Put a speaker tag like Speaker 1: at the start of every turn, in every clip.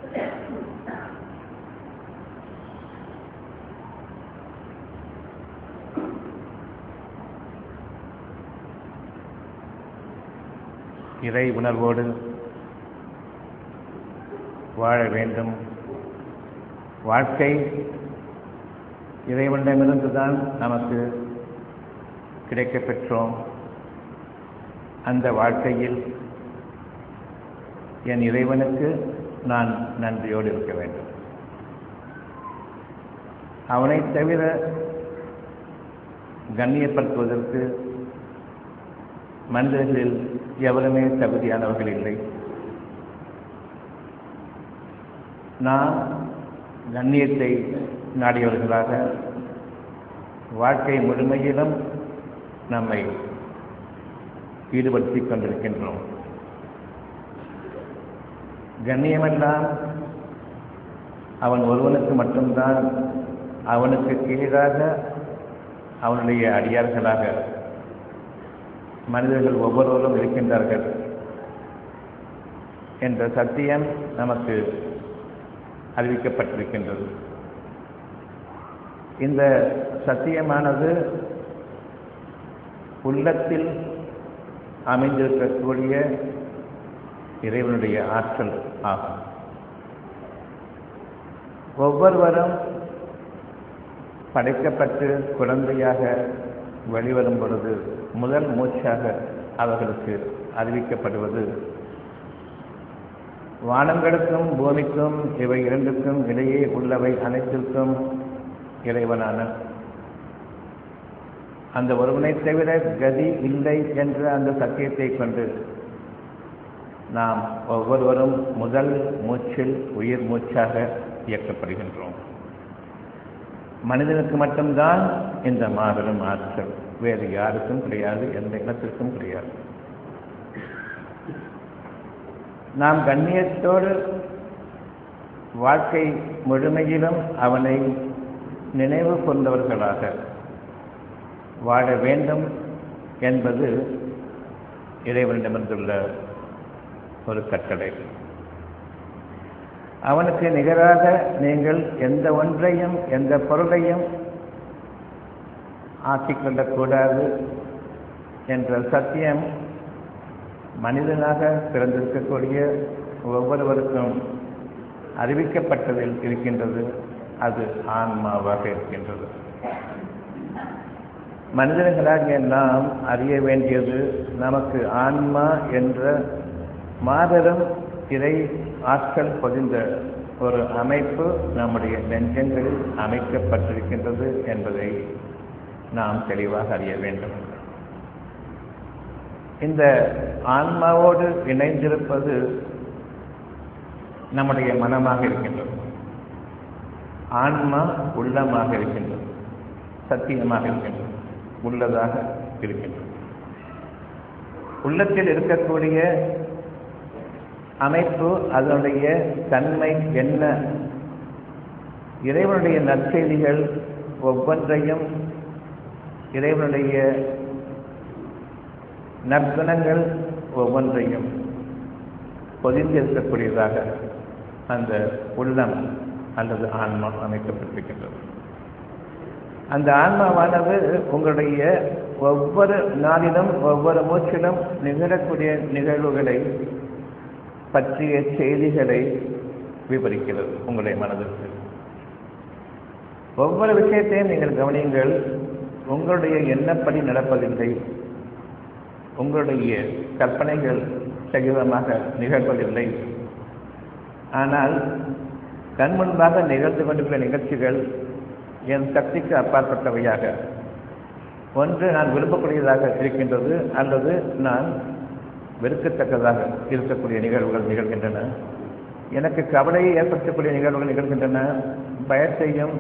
Speaker 1: இறை உணர்வோடு வாழ வேண்டும் வாழ்க்கை இறைவனிடமிருந்து தான் நமக்கு கிடைக்கப் பெற்றோம் அந்த வாழ்க்கையில் என் இறைவனுக்கு நான் நன்றியோடு இருக்க வேண்டும் அவனைத் தவிர கண்ணியப்படுத்துவதற்கு மனிதர்களில் எவருமே தகுதியானவர்கள் இல்லை நாம் கண்ணியத்தை நாடியவர்களாக வாழ்க்கை முழுமையிலும் நம்மை ஈடுபடுத்திக் கொண்டிருக்கின்றோம் கண்ணியமெல்லாம் அவன் ஒருவனுக்கு மட்டும்தான் அவனுக்கு கீழாக அவனுடைய அடியார்களாக மனிதர்கள் ஒவ்வொருவரும் இருக்கின்றார்கள் என்ற சத்தியம் நமக்கு அறிவிக்கப்பட்டிருக்கின்றது இந்த சத்தியமானது உள்ளத்தில் அமைந்திருக்கக்கூடிய இறைவனுடைய ஆற்றல் ஆகும் ஒவ்வொருவரும் படைக்கப்பட்டு குழந்தையாக வெளிவரும் பொழுது முதல் மூச்சாக அவர்களுக்கு அறிவிக்கப்படுவது வானங்களுக்கும் பூமிக்கும் இவை இரண்டுக்கும் இடையே உள்ளவை அனைத்திற்கும் இறைவனான அந்த ஒருவனை தவிர கதி இல்லை என்ற அந்த சத்தியத்தை கொண்டு நாம் ஒவ்வொருவரும் முதல் மூச்சில் உயிர் மூச்சாக இயக்கப்படுகின்றோம் மனிதனுக்கு மட்டும்தான் இந்த மாபெரும் ஆற்றல் வேறு யாருக்கும் கிடையாது எந்த இனத்திற்கும் கிடையாது நாம் கண்ணியத்தோடு வாழ்க்கை முழுமையிலும் அவனை நினைவு கொண்டவர்களாக வாழ வேண்டும் என்பது இறைவனிடமிருந்துள்ள ஒரு கட்டளை அவனுக்கு நிகராக நீங்கள் எந்த ஒன்றையும் எந்த பொருளையும் ஆக்கிக்கொள்ளக்கூடாது என்ற சத்தியம் மனிதனாக பிறந்திருக்கக்கூடிய ஒவ்வொருவருக்கும் அறிவிக்கப்பட்டதில் இருக்கின்றது அது ஆன்மாவாக இருக்கின்றது மனிதர்களாகிய நாம் அறிய வேண்டியது நமக்கு ஆன்மா என்ற மாபெரும் இறை ஆற்றல் பொதிந்த ஒரு அமைப்பு நம்முடைய நெஞ்சங்களில் அமைக்கப்பட்டிருக்கின்றது என்பதை நாம் தெளிவாக அறிய வேண்டும் இந்த ஆன்மாவோடு இணைந்திருப்பது நம்முடைய மனமாக இருக்கின்றது ஆன்மா உள்ளமாக இருக்கின்றது சத்தியமாக இருக்கின்றது உள்ளதாக இருக்கின்றது உள்ளத்தில் இருக்கக்கூடிய அமைப்பு அதனுடைய தன்மை என்ன இறைவனுடைய நற்செய்திகள் ஒவ்வொன்றையும் இறைவனுடைய நற்குணங்கள் ஒவ்வொன்றையும் பொதிந்திருக்கக்கூடியதாக அந்த உள்ளம் அல்லது ஆன்மா அமைக்கப்பட்டிருக்கின்றது அந்த ஆன்மாவானது உங்களுடைய ஒவ்வொரு நாளிலும் ஒவ்வொரு மூச்சிலும் நிகழக்கூடிய நிகழ்வுகளை பற்றிய செய்திகளை விவரிக்கிறது உங்களுடைய மனதிற்கு ஒவ்வொரு விஷயத்தையும் நீங்கள் கவனியுங்கள் உங்களுடைய எண்ணப்படி நடப்பதில்லை உங்களுடைய கற்பனைகள் சகிதமாக நிகழ்வதில்லை ஆனால் கண் முன்பாக நிகழ்ந்து கொண்டிருக்கிற நிகழ்ச்சிகள் என் சக்திக்கு அப்பாற்பட்டவையாக ஒன்று நான் விரும்பக்கூடியதாக இருக்கின்றது அல்லது நான் வெறுக்கத்தக்கதாக இருக்கக்கூடிய நிகழ்வுகள் நிகழ்கின்றன எனக்கு கவலையை ஏற்படுத்தக்கூடிய நிகழ்வுகள் நிகழ்கின்றன பயத்தையும்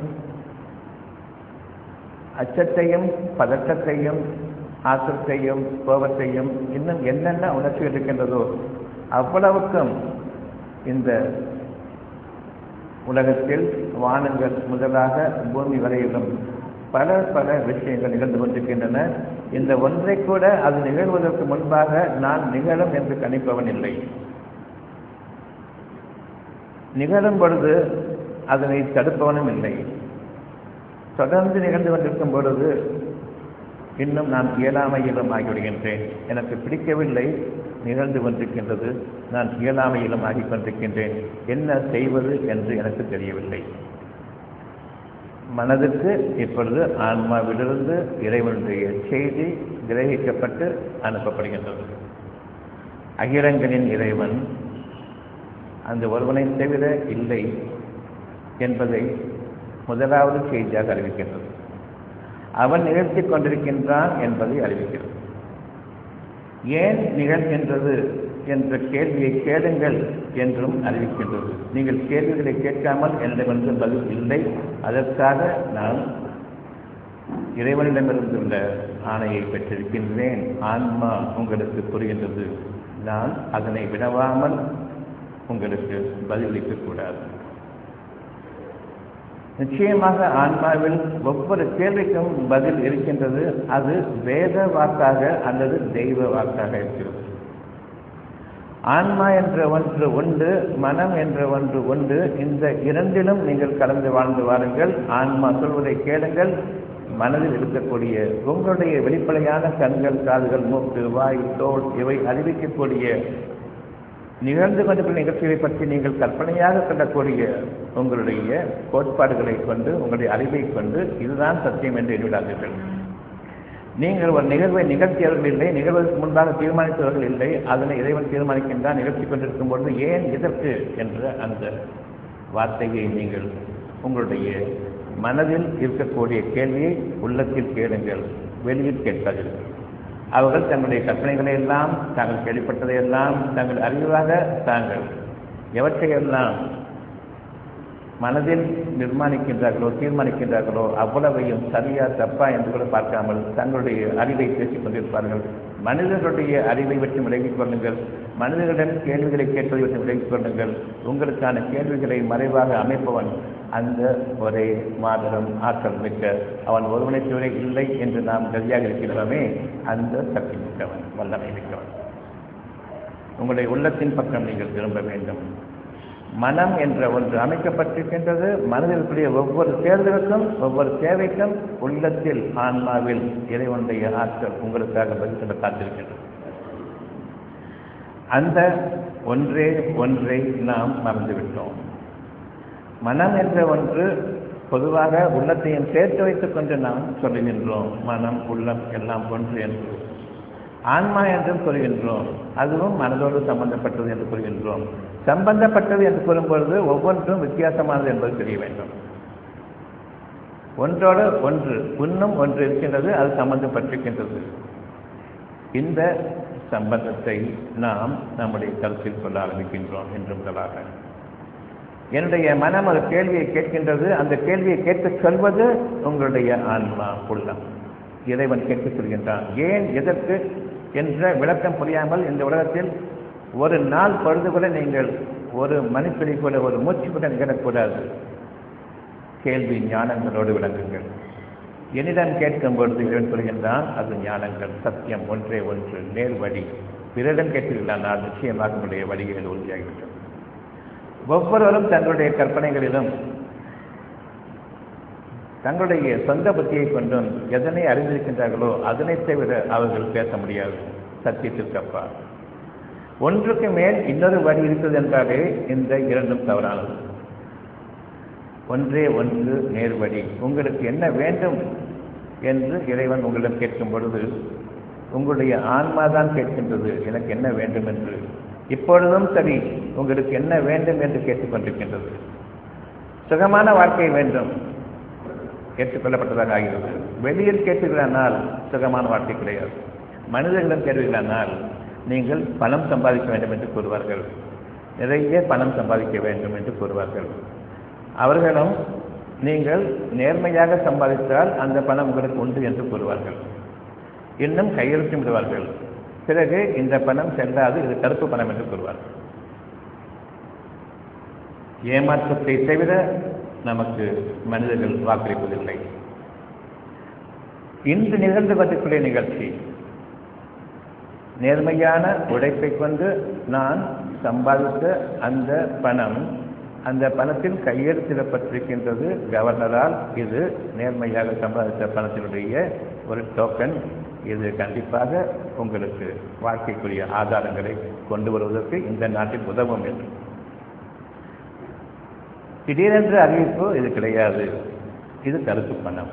Speaker 1: அச்சத்தையும் பதட்டத்தையும் ஆத்திரத்தையும் கோபத்தையும் இன்னும் என்னென்ன உணர்ச்சிகள் இருக்கின்றதோ அவ்வளவுக்கும் இந்த உலகத்தில் வானங்கள் முதலாக பூமி வரையிலும் பல பல விஷயங்கள் நிகழ்ந்து கொண்டிருக்கின்றன இந்த ஒன்றை கூட அது நிகழ்வதற்கு முன்பாக நான் நிகழும் என்று கணிப்பவன் இல்லை நிகழும் பொழுது அதனை தடுப்பவனும் இல்லை தொடர்ந்து நிகழ்ந்து கொண்டிருக்கும் பொழுது இன்னும் நான் இயலாமையிலும் ஆகிவிடுகின்றேன் எனக்கு பிடிக்கவில்லை நிகழ்ந்து கொண்டிருக்கின்றது நான் இயலாமையிலும் ஆகிக் கொண்டிருக்கின்றேன் என்ன செய்வது என்று எனக்கு தெரியவில்லை மனதுக்கு இப்பொழுது ஆன்மாவிலிருந்து இறைவனுடைய செய்தி கிரகிக்கப்பட்டு அனுப்பப்படுகின்றது அகிலங்களின் இறைவன் அந்த ஒருவனை தவிர இல்லை என்பதை முதலாவது செய்தியாக அறிவிக்கின்றது அவன் நிகழ்த்தி கொண்டிருக்கின்றான் என்பதை அறிவிக்கிறது ஏன் நிகழ்கின்றது என்ற கேள்வியை கேளுங்கள் என்றும் அறிவிக்கின்றது நீங்கள் கேள்விகளை கேட்காமல் என்னிடமிருந்து பதில் இல்லை அதற்காக நான் இறைவனிடமிருந்துள்ள ஆணையை பெற்றிருக்கின்றேன் ஆன்மா உங்களுக்கு புரிகின்றது நான் அதனை விடவாமல் உங்களுக்கு பதிலளிக்கக்கூடாது நிச்சயமாக ஆன்மாவில் ஒவ்வொரு கேள்விக்கும் பதில் இருக்கின்றது அது வேத வாக்காக அல்லது தெய்வ வாக்காக இருக்கிறது ஆன்மா என்ற ஒன்று உண்டு மனம் என்ற ஒன்று உண்டு இந்த இரண்டிலும் நீங்கள் கலந்து வாழ்ந்து வாருங்கள் ஆன்மா சொல்வதை கேளுங்கள் மனதில் இருக்கக்கூடிய உங்களுடைய வெளிப்படையான கண்கள் காதுகள் மூக்கு வாய் தோல் இவை அறிவிக்கக்கூடிய நிகழ்ந்து கொண்டிருக்கிற நிகழ்ச்சிகளை பற்றி நீங்கள் கற்பனையாக கொள்ளக்கூடிய உங்களுடைய கோட்பாடுகளை கொண்டு உங்களுடைய அறிவை கொண்டு இதுதான் சத்தியம் என்று எண்ணிவிடாதீர்கள் நீங்கள் ஒரு நிகழ்வை நிகழ்த்தியவர்கள் இல்லை நிகழ்வதற்கு முன்பாக தீர்மானித்தவர்கள் இல்லை அதனை இறைவன் தீர்மானிக்கின்றான் நிகழ்த்தி கொண்டிருக்கும் பொழுது ஏன் எதற்கு என்ற அந்த வார்த்தையை நீங்கள் உங்களுடைய மனதில் இருக்கக்கூடிய கேள்வியை உள்ளத்தில் கேளுங்கள் வெளியில் கேட்காதீர்கள் அவர்கள் தங்களுடைய கற்பனைகளை எல்லாம் தாங்கள் கேள்விப்பட்டதையெல்லாம் தங்கள் அறிவாக தாங்கள் எவற்றையெல்லாம் மனதில் நிர்மாணிக்கின்றார்களோ தீர்மானிக்கின்றார்களோ அவ்வளவையும் சரியா தப்பா என்று கூட பார்க்காமல் தங்களுடைய அறிவை பேசிக் கொண்டிருப்பார்கள் மனிதர்களுடைய அறிவை பற்றி விலகிக் கொள்ளுங்கள் மனிதர்களிடம் கேள்விகளை கேட்பதை பற்றி விலகிக் கொள்ளுங்கள் உங்களுக்கான கேள்விகளை மறைவாக அமைப்பவன் அந்த ஒரே மாபெரும் ஆற்றல் மிக்க அவன் ஒருவனை தவிர இல்லை என்று நாம் கதியாக இருக்கின்றோமே அந்த சக்தி மிக்கவன் வல்லமை மிக்கவன் உங்களுடைய உள்ளத்தின் பக்கம் நீங்கள் திரும்ப வேண்டும் மனம் என்ற ஒன்று அமைக்கப்பட்டிருக்கின்றது மனதில் இருக்கக்கூடிய ஒவ்வொரு தேர்தலுக்கும் ஒவ்வொரு தேவைக்கும் உள்ளத்தில் ஆன்மாவில் இறைவனுடைய ஆற்றல் உங்களுக்காக பதில் சொல்ல காத்திருக்கின்றது அந்த ஒன்றே ஒன்றை நாம் மறந்துவிட்டோம் மனம் என்ற ஒன்று பொதுவாக உள்ளத்தையும் சேர்த்து வைத்துக் கொண்டு நாம் சொல்லுகின்றோம் மனம் உள்ளம் எல்லாம் ஒன்று என்று ஆன்மா என்றும் சொல்கின்றோம் அதுவும் மனதோடு சம்பந்தப்பட்டது என்று கூறுகின்றோம் சம்பந்தப்பட்டது என்று கூறும்பொழுது ஒவ்வொன்றும் வித்தியாசமானது என்பது தெரிய வேண்டும் ஒன்றோடு ஒன்று இன்னும் ஒன்று இருக்கின்றது அது சம்பந்தப்பட்டிருக்கின்றது இந்த சம்பந்தத்தை நாம் நம்முடைய கருத்தில் சொல்ல ஆரம்பிக்கின்றோம் என்று முதலாக என்னுடைய மனம் ஒரு கேள்வியை கேட்கின்றது அந்த கேள்வியை கேட்கச் சொல்வது உங்களுடைய ஆன்மா உள்ளம் இறைவன் கேட்கச் சொல்கின்றான் ஏன் எதற்கு என்ற விளக்கம் புரியாமல் இந்த உலகத்தில் ஒரு நாள் பொழுது கூட நீங்கள் ஒரு மணித்துளி கூட ஒரு மூச்சு கூட நிகழக்கூடாது கேள்வி ஞானங்களோடு விளங்குங்கள் என்னிடம் கேட்கும் பொழுது இறைவன் சொல்கின்றான் அது ஞானங்கள் சத்தியம் ஒன்றே ஒன்று நேர் வழி பிறரிடம் கேட்கிறீர்களானால் நிச்சயமாக உங்களுடைய வழிகளில் உறுதியாகிவிட்டது ஒவ்வொருவரும் தங்களுடைய கற்பனைகளிலும் தங்களுடைய சொந்த புத்தியை கொண்டும் எதனை அறிந்திருக்கின்றார்களோ அதனை தவிர அவர்கள் பேச முடியாது சத்தியத்திற்கப்பா ஒன்றுக்கு மேல் இன்னொரு வழி இருக்கிறது என்றாலே இந்த இரண்டும் தவறானது ஒன்றே ஒன்று நேர்வழி உங்களுக்கு என்ன வேண்டும் என்று இறைவன் உங்களிடம் கேட்கும் பொழுது உங்களுடைய ஆன்மா தான் கேட்கின்றது எனக்கு என்ன வேண்டும் என்று இப்பொழுதும் சரி உங்களுக்கு என்ன வேண்டும் என்று கேட்டுக்கொண்டிருக்கின்றது சுகமான வாழ்க்கை வேண்டும் ஏற்றுக்கொள்ளப்பட்டதாக ஆகிறது வெளியில் கேட்டுகிறானால் சுகமான வாழ்க்கை கிடையாது மனிதர்களிடம் கேட்கிறானால் நீங்கள் பணம் சம்பாதிக்க வேண்டும் என்று கூறுவார்கள் நிறைய பணம் சம்பாதிக்க வேண்டும் என்று கூறுவார்கள் அவர்களும் நீங்கள் நேர்மையாக சம்பாதித்தால் அந்த பணம் உங்களுக்கு உண்டு என்று கூறுவார்கள் இன்னும் கையெழுத்து விடுவார்கள் பிறகு இந்த பணம் செல்லாது இது கருப்பு பணம் என்று கூறுவார்கள் ஏமாற்றத்தை தவிர நமக்கு மனிதர்கள் வாக்களிப்பதில்லை இன்று நிகழ்ந்து கொண்டிருக்கிற நிகழ்ச்சி நேர்மையான உழைப்பை கொண்டு நான் சம்பாதித்த அந்த பணம் அந்த பணத்தில் கையெழுத்திடப்பட்டிருக்கின்றது கவர்னரால் இது நேர்மையாக சம்பாதித்த பணத்தினுடைய ஒரு டோக்கன் இது கண்டிப்பாக உங்களுக்கு வாழ்க்கைக்குரிய ஆதாரங்களை கொண்டு வருவதற்கு இந்த நாட்டில் உதவும் என்று திடீரென்று அறிவிப்பு இது கிடையாது இது கருத்து பணம்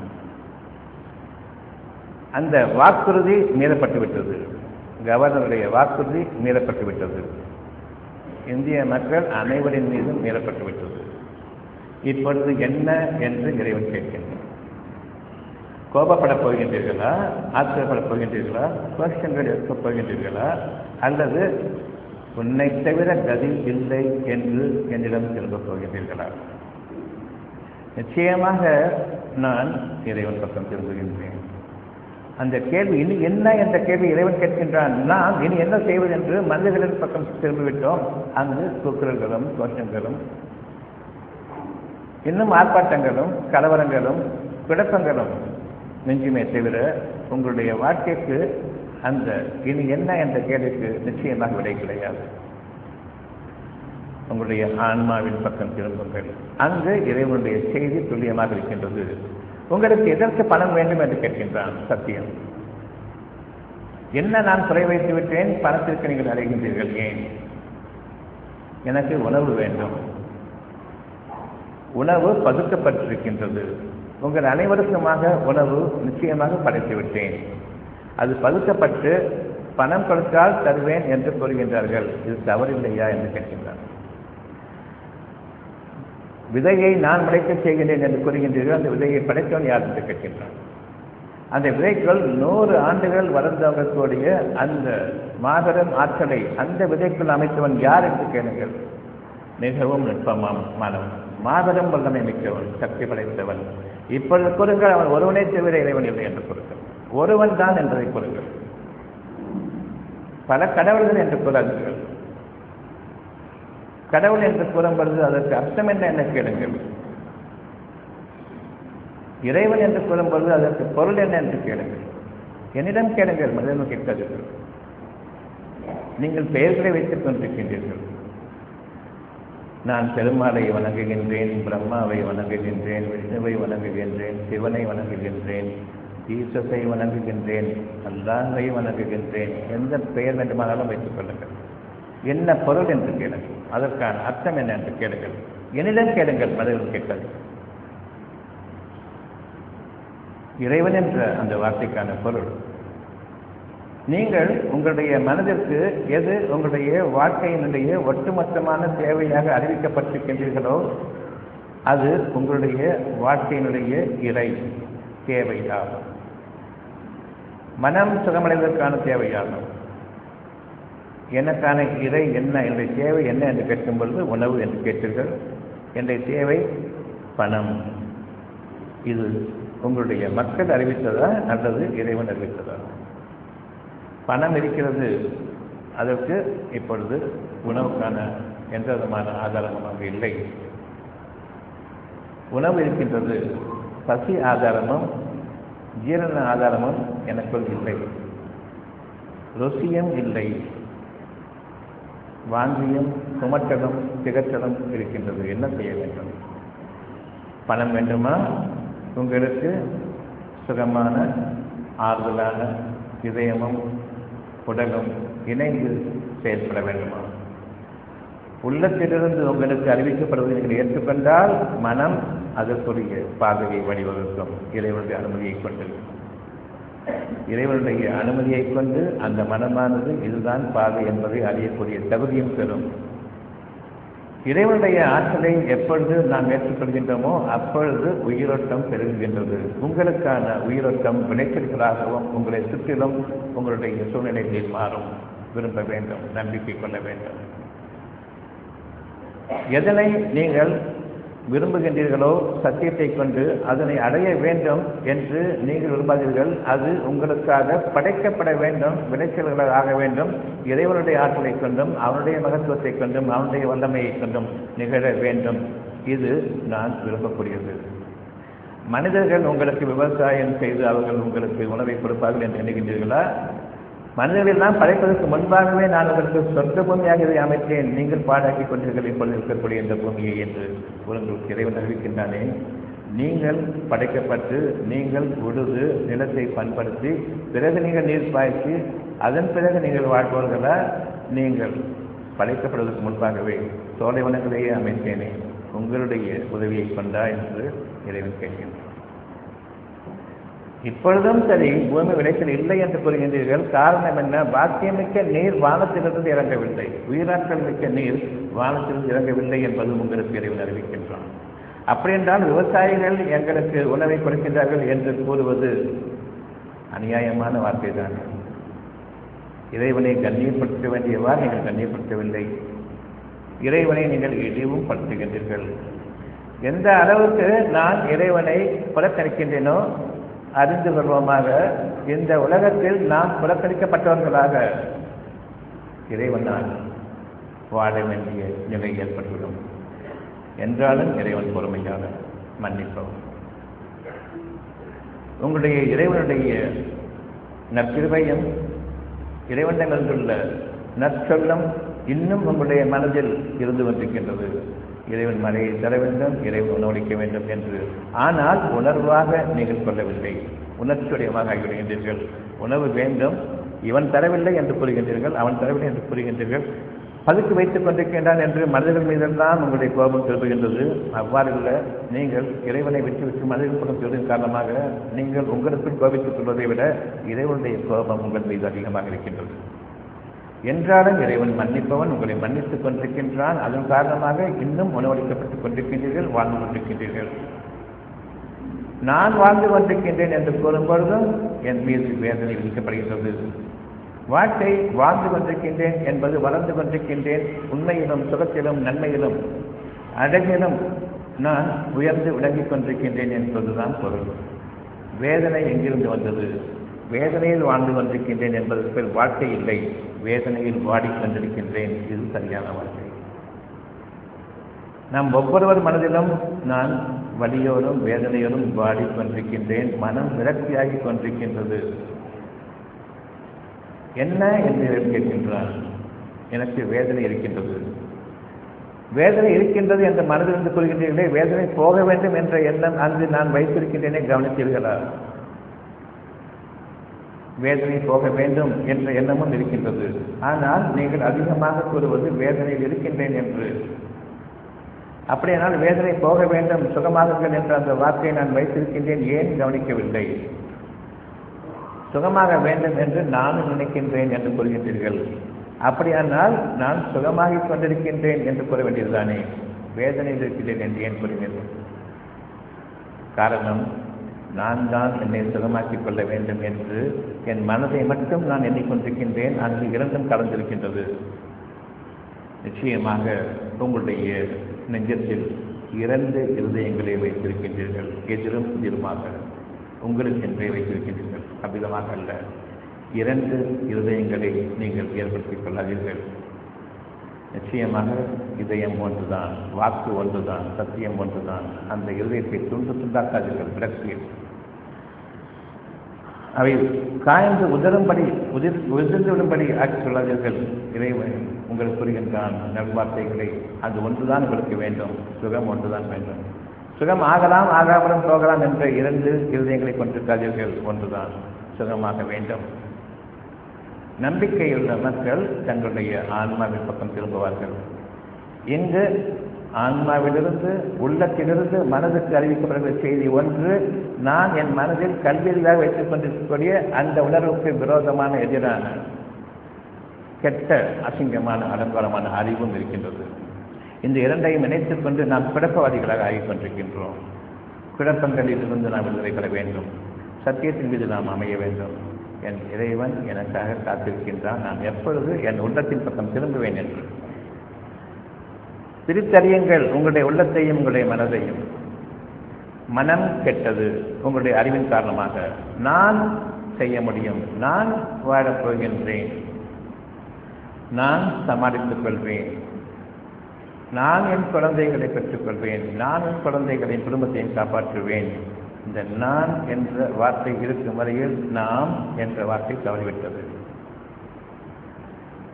Speaker 1: அந்த வாக்குறுதி மீறப்பட்டு விட்டது கவர்னருடைய வாக்குறுதி மீறப்பட்டு விட்டது இந்திய மக்கள் அனைவரின் மீதும் மீறப்பட்டு விட்டது இப்பொழுது என்ன என்று இறைவன் கேட்கின்றார் கோபப்படப் போகின்றீர்களா ஆத்திரப்படப் போகின்றீர்களா குவஸ்டன்கள் எடுக்கப் போகின்றீர்களா அல்லது உன்னை தவிர கதி இல்லை என்று என்னிடம் திரும்பப் போகின்றீர்களா நிச்சயமாக நான் இறைவன் பக்கம் திரும்புகின்றேன் அந்த கேள்வி இனி என்ன என்ற கேள்வி இறைவன் கேட்கின்றான் நாம் இனி என்ன செய்வது என்று மனிதர்களின் பக்கம் திரும்பிவிட்டோம் அங்கு கூக்குரல்களும் கோஷங்களும் இன்னும் ஆர்ப்பாட்டங்களும் கலவரங்களும் குழப்பங்களும் நெஞ்சுமே தவிர உங்களுடைய வாழ்க்கைக்கு அந்த இனி என்ன என்ற கேள்விக்கு நிச்சயமாக விடை கிடையாது உங்களுடைய ஆன்மாவின் பக்கம் திரும்புங்கள் அங்கு இறைவனுடைய செய்தி துல்லியமாக இருக்கின்றது உங்களுக்கு எதற்கு பணம் வேண்டும் என்று கேட்கின்றான் சத்தியம் என்ன நான் குறை வைத்து விட்டேன் பணத்திற்கு நீங்கள் அடைகின்றீர்கள் ஏன் எனக்கு உணவு வேண்டும் உணவு பதுக்கப்பட்டிருக்கின்றது உங்கள் அனைவருக்குமாக உணவு நிச்சயமாக படைத்து விட்டேன் அது பதுக்கப்பட்டு பணம் கொடுத்தால் தருவேன் என்று கூறுகின்றார்கள் இது தவறில்லையா என்று கேட்கின்றார் விதையை நான் முளைக்க செய்கின்றேன் என்று கூறுகின்றீர்கள் அந்த விதையை படைத்தவன் யார் என்று கேட்கின்றான் அந்த விதைக்குள் நூறு ஆண்டுகள் வளர்ந்தவர்களுடைய அந்த மாபெரும் ஆற்றலை அந்த விதைக்குள் அமைத்தவன் யார் என்று கேளுங்கள் மிகவும் நுட்பமாம் மாணவன் மாபெரும் வல்லமை மிக்கவன் சக்தி படைத்தவன் இப்பொழுது கூறுங்கள் அவன் ஒருவனை தவிர இறைவன் இல்லை என்று கூறுங்கள் ஒருவன் தான் என்பதை கூறுங்கள் பல கடவுள்கள் என்று கூறாதீர்கள் கடவுள் என்று கூறும்பொழுது அதற்கு அர்த்தம் என்ன என்ன கேளுங்கள் இறைவன் என்று கூறும்பொழுது அதற்கு பொருள் என்ன என்று கேளுங்கள் என்னிடம் கேளுங்கள் மனிதன் கேட்காதீர்கள் நீங்கள் பெயர்களை வைத்துக் கொண்டிருக்கின்றீர்கள் நான் பெருமாளை வணங்குகின்றேன் பிரம்மாவை வணங்குகின்றேன் விஷ்ணுவை வணங்குகின்றேன் சிவனை வணங்குகின்றேன் ஈசத்தை வணங்குகின்றேன் அல்லாஹை வணங்குகின்றேன் எந்த பெயர் வேண்டுமானாலும் வைத்துக் கொள்ளுங்கள் என்ன பொருள் என்று கேளுங்கள் அதற்கான அர்த்தம் என்ன என்று கேளுங்கள் என்னிடம் கேளுங்கள் மனிதர்கள் கேட்காது இறைவன் என்ற அந்த வார்த்தைக்கான பொருள் நீங்கள் உங்களுடைய மனதிற்கு எது உங்களுடைய வாழ்க்கையினுடைய ஒட்டுமொத்தமான தேவையாக அறிவிக்கப்பட்டிருக்கின்றீர்களோ அது உங்களுடைய வாழ்க்கையினுடைய இறை தேவையாகும் மனம் சுகமடைவதற்கான தேவையாகும் எனக்கான இறை என்ன என்னுடைய தேவை என்ன என்று கேட்கும் பொழுது உணவு என்று கேட்டீர்கள் என்னுடைய தேவை பணம் இது உங்களுடைய மக்கள் அறிவித்ததா அல்லது இறைவன் அறிவித்ததா பணம் இருக்கிறது அதற்கு இப்பொழுது உணவுக்கான எந்த விதமான ஆதாரமும் அங்கு இல்லை உணவு இருக்கின்றது பசி ஆதாரமும் ஜீரண ஆதாரமும் எனக்குள் இல்லை ருசியும் இல்லை வாந்தியும் சுமட்டலும் திகட்டலும் இருக்கின்றது என்ன செய்ய வேண்டும் பணம் வேண்டுமா உங்களுக்கு சுகமான ஆறுதலான இதயமும் உடலும் இணைந்து செயல்பட வேண்டுமா உள்ளத்திலிருந்து உங்களுக்கு அறிவிக்கப்படுவதை நீங்கள் ஏற்றுக்கொண்டால் மனம் அதற்குரிய பாதையை வழிவகுக்கும் இறைவனுடைய அனுமதியை கொண்டு இறைவனுடைய அனுமதியை கொண்டு அந்த மனமானது இதுதான் பாதை என்பதை அறியக்கூடிய தகுதியும் பெறும் இறைவனுடைய ஆற்றலை எப்பொழுது நாம் ஏற்றுக்கொள்கின்றோமோ அப்பொழுது உயிரோட்டம் பெருகுகின்றது உங்களுக்கான உயிரோட்டம் விளைச்சல்களாகவும் உங்களை சுற்றிலும் உங்களுடைய சூழ்நிலைகளில் மாறும் விரும்ப வேண்டும் நம்பிக்கை கொள்ள வேண்டும் எதனை நீங்கள் விரும்புகின்றீர்களோ சத்தியத்தை கொண்டு அதனை அடைய வேண்டும் என்று நீங்கள் விரும்பாதீர்கள் அது உங்களுக்காக படைக்கப்பட வேண்டும் விளைச்சல்களாக ஆக வேண்டும் இறைவனுடைய ஆற்றலை கொண்டும் அவனுடைய மகத்துவத்தை கொண்டும் அவனுடைய வல்லமையை கொண்டும் நிகழ வேண்டும் இது நான் விரும்பக்கூடியது மனிதர்கள் உங்களுக்கு விவசாயம் செய்து அவர்கள் உங்களுக்கு உணவை கொடுப்பார்கள் என்று எண்ணுகின்றீர்களா மனிதர்களெல்லாம் படைப்பதற்கு முன்பாகவே நான் உங்களுக்கு சொர்க்க பூமியாக இதை அமைத்தேன் நீங்கள் பாடாக்கி கொண்டீர்கள் இப்பொழுது இருக்கக்கூடிய இந்த பூமியை என்று உங்களுக்கு இறைவன் அறிவிக்கின்றானே நீங்கள் படைக்கப்பட்டு நீங்கள் உழுது நிலத்தை பண்படுத்தி பிறகு நீங்கள் நீர் பாய்ச்சி அதன் பிறகு நீங்கள் வாழ்பவர்களா நீங்கள் படைக்கப்படுவதற்கு முன்பாகவே சோலைவனங்களையே அமைத்தேனே உங்களுடைய உதவியை கொண்டா என்று இறைவன் கேட்கின்றான் இப்பொழுதும் சரி பூமி விளைச்சல் இல்லை என்று கூறுகின்றீர்கள் காரணம் என்ன பாக்கியமிக்க நீர் வானத்திலிருந்து இறங்கவில்லை உயிராற்றல் மிக்க நீர் வானத்திலிருந்து இறங்கவில்லை என்பது உங்களுக்கு இறைவன் அறிவிக்கின்றான் அப்படி என்றால் விவசாயிகள் எங்களுக்கு உணவை கொடுக்கின்றார்கள் என்று கூறுவது அநியாயமான வார்த்தை தான் இறைவனை கண்ணியப்படுத்த வேண்டியவா நீங்கள் கண்ணியப்படுத்தவில்லை இறைவனை நீங்கள் இழிவும் படுத்துகின்றீர்கள் எந்த அளவுக்கு நான் இறைவனை புறக்கணிக்கின்றேனோ அறிந்து கொள்வோமாக இந்த உலகத்தில் நாம் புறக்கணிக்கப்பட்டவர்களாக இறைவனால் வாழ வேண்டிய நிலை ஏற்பட்டுவிடும் என்றாலும் இறைவன் பொறுமையாக மன்னிப்பவும் உங்களுடைய இறைவனுடைய நற்கிருபையும் இறைவனிடமிருந்துள்ள நற்சொல்லம் இன்னும் உங்களுடைய மனதில் இருந்து கொண்டிருக்கின்றது இறைவன் மழையை தர வேண்டும் இறைவன் உணவளிக்க வேண்டும் என்று ஆனால் உணர்வாக நீங்கள் கொள்ளவில்லை உணர்ச்சியுடையமாக ஆகிவிடுகின்றீர்கள் உணவு வேண்டும் இவன் தரவில்லை என்று கூறுகின்றீர்கள் அவன் தரவில்லை என்று கூறுகின்றீர்கள் பதுக்கி வைத்துக் கொண்டிருக்கின்றான் என்று மனிதர்கள் மீதெல்லாம் உங்களுடைய கோபம் திரும்புகின்றது அவ்வாறு இல்லை நீங்கள் இறைவனை விட்டு விட்டு மனிதர்கள் பக்கம் திரும்பின் காரணமாக நீங்கள் உங்களுக்குள் கோபித்துக் கொள்வதை விட இறைவனுடைய கோபம் உங்கள் மீது அதிகமாக இருக்கின்றது என்றாலும் இறைவன் மன்னிப்பவன் உங்களை மன்னித்துக் கொண்டிருக்கின்றான் அதன் காரணமாக இன்னும் உணவளிக்கப்பட்டுக் கொண்டிருக்கின்றீர்கள் வாழ்ந்து கொண்டிருக்கின்றீர்கள் நான் வாழ்ந்து கொண்டிருக்கின்றேன் என்று கூறும் பொழுதும் என் மீது வேதனை விதிக்கப்படுகின்றது வாழ்க்கை வாழ்ந்து கொண்டிருக்கின்றேன் என்பது வளர்ந்து கொண்டிருக்கின்றேன் உண்மையிலும் சுகத்திலும் நன்மையிலும் அழகிலும் நான் உயர்ந்து விளங்கிக் கொண்டிருக்கின்றேன் என்பதுதான் பொருள் வேதனை எங்கிருந்து வந்தது வேதனையில் வாழ்ந்து கொண்டிருக்கின்றேன் என்பதற்கு வாழ்க்கை இல்லை வேதனையில் வாடிக்கொண்டிருக்கின்றேன் இது சரியான வாழ்க்கை நம் ஒவ்வொருவர் மனதிலும் நான் வலியோடும் வேதனையோடும் வாடிக்கொண்டிருக்கின்றேன் மனம் விரக்தியாகி கொண்டிருக்கின்றது என்ன என்று கேட்கின்றான் எனக்கு வேதனை இருக்கின்றது வேதனை இருக்கின்றது என்ற மனதிலிருந்து கூறுகின்றீர்களே வேதனை போக வேண்டும் என்ற எண்ணம் அங்கு நான் வைத்திருக்கின்றேனே கவனித்தீர்களா வேதனை போக வேண்டும் என்ற எண்ணமும் இருக்கின்றது ஆனால் நீங்கள் அதிகமாக கூறுவது வேதனையில் இருக்கின்றேன் என்று அப்படியானால் வேதனை போக வேண்டும் சுகமாகுங்கள் என்ற அந்த வார்த்தையை நான் வைத்திருக்கின்றேன் ஏன் கவனிக்கவில்லை சுகமாக வேண்டும் என்று நானும் நினைக்கின்றேன் என்று கூறுகின்றீர்கள் அப்படியானால் நான் சுகமாகிக் கொண்டிருக்கின்றேன் என்று கூற வேண்டியதுதானே வேதனையில் இருக்கின்றேன் என்று ஏன் கூறுகிறேன் காரணம் நான் தான் என்னை சுகமாக்கிக் கொள்ள வேண்டும் என்று என் மனதை மட்டும் நான் எண்ணிக்கொண்டிருக்கின்றேன் அங்கு இரண்டும் கலந்திருக்கின்றது நிச்சயமாக உங்களுடைய நெஞ்சத்தில் இரண்டு இருதயங்களை வைத்திருக்கின்றீர்கள் எதிரும் எதிருமாக உங்களுக்கு என்றே வைத்திருக்கின்றீர்கள் அவ்விதமாக அல்ல இரண்டு இருதயங்களை நீங்கள் ஏற்படுத்திக் கொள்ளாதீர்கள் நிச்சயமாக இதயம் ஒன்றுதான் வாக்கு ஒன்றுதான் சத்தியம் ஒன்றுதான் அந்த இருதயத்தை துண்டு துண்டாக்காதீர்கள் விளக்கு அவை காய்ந்து உதரும்படி உதிர் உதிர்ந்து விடும்படி ஆக்கி சொல்லாதீர்கள் இறைவன் உங்களுக்கு புரிகின்றான் நல்வார்த்தைகளை அது ஒன்றுதான் உங்களுக்கு வேண்டும் சுகம் ஒன்றுதான் வேண்டும் சுகம் ஆகலாம் ஆகாமலும் போகலாம் என்ற இரண்டு இருதயங்களை கொண்டிருக்காதீர்கள் ஒன்றுதான் சுகமாக வேண்டும் நம்பிக்கையுள்ள மக்கள் தங்களுடைய ஆன்மாவின் பக்கம் திரும்புவார்கள் இங்கு ஆன்மாவிலிருந்து உள்ளத்திலிருந்து மனதுக்கு அறிவிக்கப்படுகிற செய்தி ஒன்று நான் என் மனதில் கல்வியாக வைத்துக் கொண்டிருக்கக்கூடிய அந்த உணர்வுக்கு விரோதமான எதிரான கெட்ட அசிங்கமான அலங்காரமான அறிவும் இருக்கின்றது இந்த இரண்டையும் இணைத்துக் கொண்டு நாம் குழப்பவாதிகளாக ஆகிக் கொண்டிருக்கின்றோம் குழப்பங்களில் இருந்து நாம் விடுதலை பெற வேண்டும் சத்தியத்தின் மீது நாம் அமைய வேண்டும் என் இறைவன் எனக்காக காத்திருக்கின்றான் நான் எப்பொழுது என் உள்ளத்தின் பக்கம் திரும்புவேன் என்று பிரித்தறியுங்கள் உங்களுடைய உள்ளத்தையும் உங்களுடைய மனதையும் மனம் கெட்டது உங்களுடைய அறிவின் காரணமாக நான் செய்ய முடியும் நான் வாழப் போகின்றேன் நான் சமாளித்துக் கொள்வேன் நான் என் குழந்தைகளை பெற்றுக்கொள்வேன் நான் என் குழந்தைகளின் குடும்பத்தையும் காப்பாற்றுவேன் இந்த நான் என்ற வார்த்தை இருக்கும் வரையில் நாம் என்ற வார்த்தை தவறிவிட்டது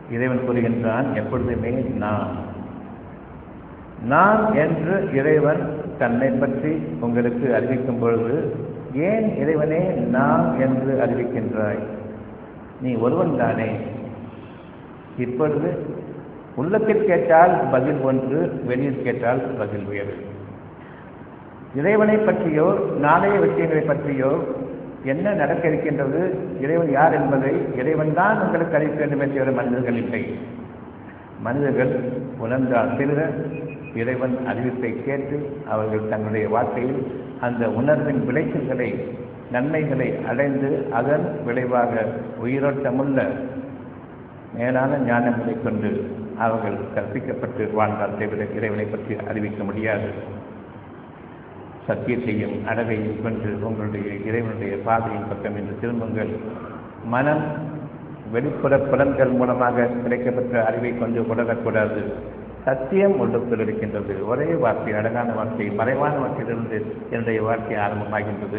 Speaker 1: இறைவன் கூறுகின்றான் எப்பொழுதுமே நான் நான் என்று இறைவன் தன்னை பற்றி உங்களுக்கு அறிவிக்கும் பொழுது ஏன் இறைவனே நான் என்று அறிவிக்கின்றாய் நீ ஒருவன் தானே இப்பொழுது உள்ளத்தில் கேட்டால் பதில் ஒன்று வெளியில் கேட்டால் பதில் வேறு இறைவனை பற்றியோ நாளைய விஷயங்களை பற்றியோ என்ன நடக்க இருக்கின்றது இறைவன் யார் என்பதை இறைவன் தான் உங்களுக்கு அறிவிக்க வேண்டுமே தவிர மனிதர்கள் இல்லை மனிதர்கள் உணர்ந்தால் சிலர இறைவன் அறிவிப்பை கேட்டு அவர்கள் தங்களுடைய வாழ்க்கையில் அந்த உணர்வின் விளைச்சல்களை நன்மைகளை அடைந்து அதன் விளைவாக உயிரோட்டமுள்ள மேலான ஞானங்களை கொண்டு அவர்கள் கற்பிக்கப்பட்டு வாழ்ந்தால் தவிர இறைவனை பற்றி அறிவிக்க முடியாது சத்தியத்தையும் அழகையும் கொண்டு உங்களுடைய இறைவனுடைய பாதையின் பக்கம் என்று திரும்புங்கள் மனம் வெளிப்புற புலன்கள் மூலமாக கிடைக்கப்பட்ட அறிவை கொண்டு உணரக்கூடாது சத்தியம் உள்ளுக்குள் இருக்கின்றது ஒரே வார்த்தை அழகான வார்த்தை மறைவான வார்த்தையிலிருந்து என்னுடைய வாழ்க்கை ஆரம்பமாகின்றது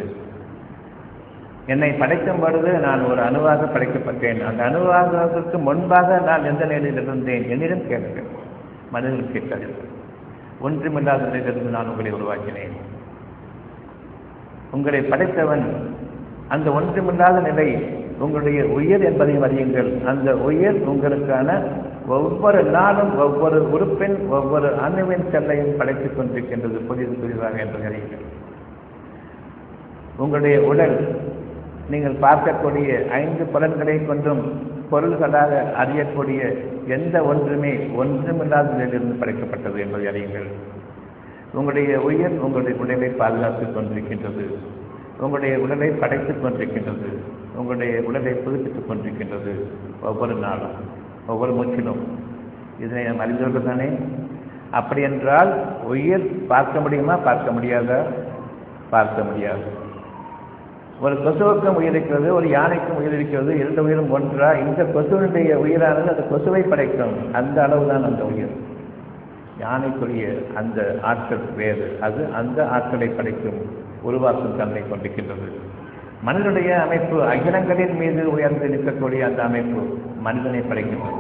Speaker 1: என்னை படைக்கும் பொழுது நான் ஒரு அணுவாக படைக்கப்பட்டேன் அந்த அணுவாகத்துக்கு முன்பாக நான் எந்த நிலையில் இருந்தேன் என்னிடம் கேட்கிறேன் மனிதர்கள் கேட்காதீர்கள் ஒன்றுமில்லாத நிலையிலிருந்து நான் உங்களை உருவாக்கினேன் உங்களை படைத்தவன் அந்த ஒன்றுமில்லாத நிலை உங்களுடைய உயிர் என்பதையும் அறியுங்கள் அந்த உயிர் உங்களுக்கான ஒவ்வொரு நாளும் ஒவ்வொரு உறுப்பின் ஒவ்வொரு அணுவின் செல்லையும் படைத்துக் கொண்டிருக்கின்றது புதிது புதிதாக என்று அறியுங்கள் உங்களுடைய உடல் நீங்கள் பார்க்கக்கூடிய ஐந்து புலன்களை கொண்டும் பொருள்களாக அறியக்கூடிய எந்த ஒன்றுமே ஒன்றுமில்லாத நிலையிலிருந்து படைக்கப்பட்டது என்பதை அறியுங்கள் உங்களுடைய உயிர் உங்களுடைய உடலை பாதுகாத்துக் கொண்டிருக்கின்றது உங்களுடைய உடலை படைத்துக் கொண்டிருக்கின்றது உங்களுடைய உடலை புதுப்பித்துக் கொண்டிருக்கின்றது ஒவ்வொரு நாளும் ஒவ்வொரு மூச்சிலும் இதனை நாம் அறிந்தவர்கள் தானே அப்படி என்றால் உயிர் பார்க்க முடியுமா பார்க்க முடியாதா பார்க்க முடியாது ஒரு கொசுவுக்கும் உயிர் இருக்கிறது ஒரு யானைக்கும் உயிர் இருக்கிறது இரண்டு உயிரும் ஒன்றா இந்த கொசுவினுடைய உயிரானது அந்த கொசுவை படைக்கும் அந்த அளவுதான் அந்த உயிர் யானைக்குரிய அந்த ஆற்றல் வேறு அது அந்த ஆற்றலை படைக்கும் உருவாக்கும் தன்மை கொண்டிருக்கின்றது மனிதனுடைய அமைப்பு அகிலங்களின் மீது உயர்ந்து நிற்கக்கூடிய அந்த அமைப்பு மனிதனை படைக்கின்றது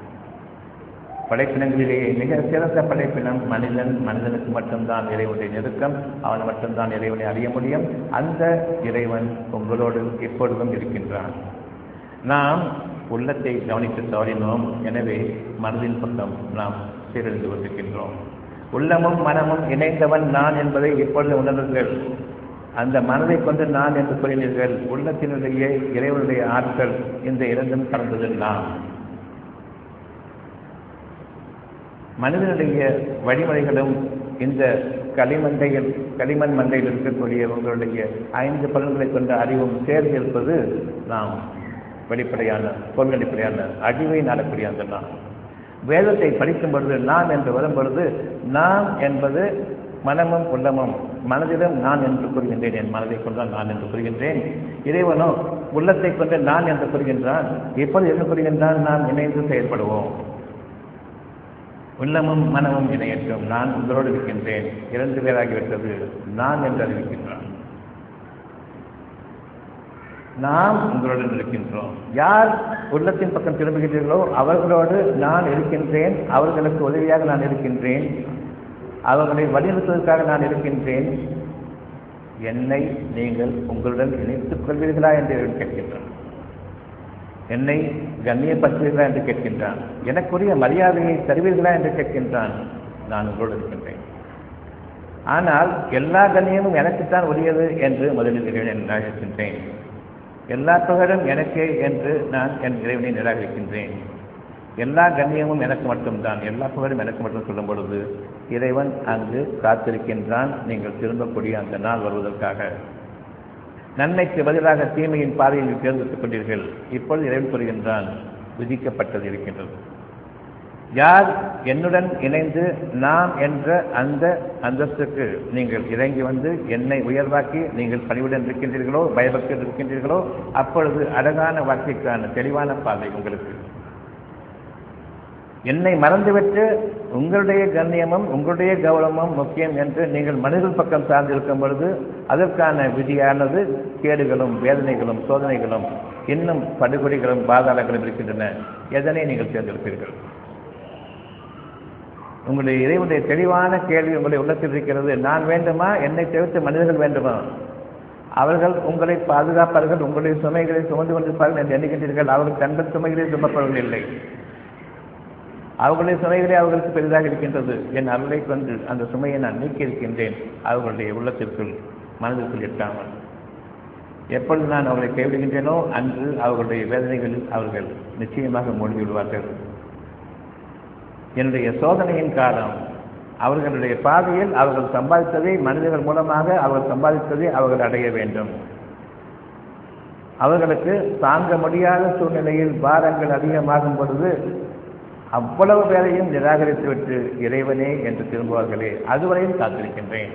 Speaker 1: படைப்பினங்களிலேயே மிக சிறந்த படைப்பினம் மனிதன் மனிதனுக்கு மட்டும்தான் இறைவனுடைய நெருக்கம் அவன் மட்டும்தான் இறைவனை அறிய முடியும் அந்த இறைவன் உங்களோடு எப்பொழுதும் இருக்கின்றான் நாம் உள்ளத்தை கவனித்து தவறினோம் எனவே மனதின் பக்கம் நாம் சீரழிந்து கொண்டிருக்கின்றோம் உள்ளமும் மனமும் இணைந்தவன் நான் என்பதை இப்பொழுது உணர்வுகள் அந்த மனதை கொண்டு நான் என்று கூறினீர்கள் உள்ளத்தினுடைய இறைவனுடைய ஆட்கள் இந்த இரண்டும் கலந்தது நான் மனிதனுடைய வழிமுறைகளும் இந்த களிமண்டையில் களிமண் மண்டையில் இருக்கக்கூடிய உங்களுடைய ஐந்து பலன்களை கொண்ட அறிவும் சேர்ந்து இருப்பது நாம் வெளிப்படையான பொருளடிப்படையான அறிவை நாடக்கூடிய அந்த நான் வேதத்தை படிக்கும் பொழுது நான் என்று வரும் பொழுது நான் என்பது மனமும் உள்ளமும் மனதிலும் நான் என்று கூறுகின்றேன் என் மனதை கொண்டால் நான் என்று கூறுகின்றேன் இறைவனோ உள்ளத்தை கொண்டு நான் என்று கூறுகின்றான் எப்போது என்ன கூறுகின்றான் நாம் இணைந்து செயல்படுவோம் உள்ளமும் மனமும் இணையட்டும் நான் உங்களோடு இருக்கின்றேன் இரண்டு பேராகிவிட்டது நான் என்று அறிவிக்கின்றான் நாம் உங்களுடன் இருக்கின்றோம் யார் உள்ளத்தின் பக்கம் திரும்புகின்றீர்களோ அவர்களோடு நான் இருக்கின்றேன் அவர்களுக்கு உதவியாக நான் இருக்கின்றேன் அவர்களை வலியுறுத்துவதற்காக நான் இருக்கின்றேன் என்னை நீங்கள் உங்களுடன் இணைத்துக் கொள்வீர்களா என்று கேட்கின்றான் என்னை கண்ணியப்படுத்துவீர்களா என்று கேட்கின்றான் எனக்குரிய மரியாதையை தருவீர்களா என்று கேட்கின்றான் நான் உங்களோடு இருக்கின்றேன் ஆனால் எல்லா கண்ணியமும் எனக்குத்தான் உரியது என்று முதலில் இறைவனை நிராகரிக்கின்றேன் எல்லா புகழும் எனக்கே என்று நான் என் இறைவனை நிராகரிக்கின்றேன் எல்லா கண்ணியமும் எனக்கு மட்டும்தான் எல்லா புகழும் எனக்கு மட்டும் சொல்லும் பொழுது இறைவன் அங்கு காத்திருக்கின்றான் நீங்கள் திரும்பக்கூடிய அந்த நாள் வருவதற்காக நன்மைக்கு பதிலாக தீமையின் பாதையில் தேர்ந்தெடுத்துக் கொண்டீர்கள் இப்பொழுது இறைவன் கூறுகின்றான் விதிக்கப்பட்டது இருக்கின்றது யார் என்னுடன் இணைந்து நாம் என்ற அந்த அந்தஸ்துக்கு நீங்கள் இறங்கி வந்து என்னை உயர்வாக்கி நீங்கள் பணிவுடன் இருக்கின்றீர்களோ பயபக்தியில் இருக்கின்றீர்களோ அப்பொழுது அழகான வாழ்க்கைக்கான தெளிவான பாதை உங்களுக்கு என்னை மறந்துவிட்டு உங்களுடைய கண்ணியமும் உங்களுடைய கௌரவமும் முக்கியம் என்று நீங்கள் மனிதர்கள் பக்கம் சார்ந்திருக்கும் பொழுது அதற்கான விதியானது கேடுகளும் வேதனைகளும் சோதனைகளும் இன்னும் படுகொலைகளும் பாதாளங்களும் இருக்கின்றன எதனை நீங்கள் தேர்ந்தெடுப்பீர்கள் உங்களுடைய இறைவனுடைய தெளிவான கேள்வி உங்களுடைய உள்ளத்தில் இருக்கிறது நான் வேண்டுமா என்னை தவிர்த்து மனிதர்கள் வேண்டுமா அவர்கள் உங்களை பாதுகாப்பார்கள் உங்களுடைய சுமைகளை சுமந்து கொண்டிருப்பார்கள் என்று எண்ணுகின்றீர்கள் அவர்கள் தங்கள் சுமைகளை சுமப்பவர்கள் இல்லை அவர்களுடைய சுமைகளே அவர்களுக்கு பெரிதாக இருக்கின்றது என் அருளை கொண்டு அந்த சுமையை நான் நீக்கி இருக்கின்றேன் அவர்களுடைய உள்ளத்திற்குள் மனதிற்குள் எட்டாமல் எப்பொழுது நான் அவர்களை கைவிடுகின்றேனோ அன்று அவர்களுடைய வேதனைகளில் அவர்கள் நிச்சயமாக மூழ்கி விடுவார்கள் என்னுடைய சோதனையின் காலம் அவர்களுடைய பாதையில் அவர்கள் சம்பாதித்ததை மனிதர்கள் மூலமாக அவர்கள் சம்பாதித்ததை அவர்கள் அடைய வேண்டும் அவர்களுக்கு தாங்க முடியாத சூழ்நிலையில் பாரங்கள் அதிகமாகும் பொழுது அவ்வளவு பேரையும் நிராகரித்துவிட்டு இறைவனே என்று திரும்புவார்களே அதுவரையும் காத்திருக்கின்றேன்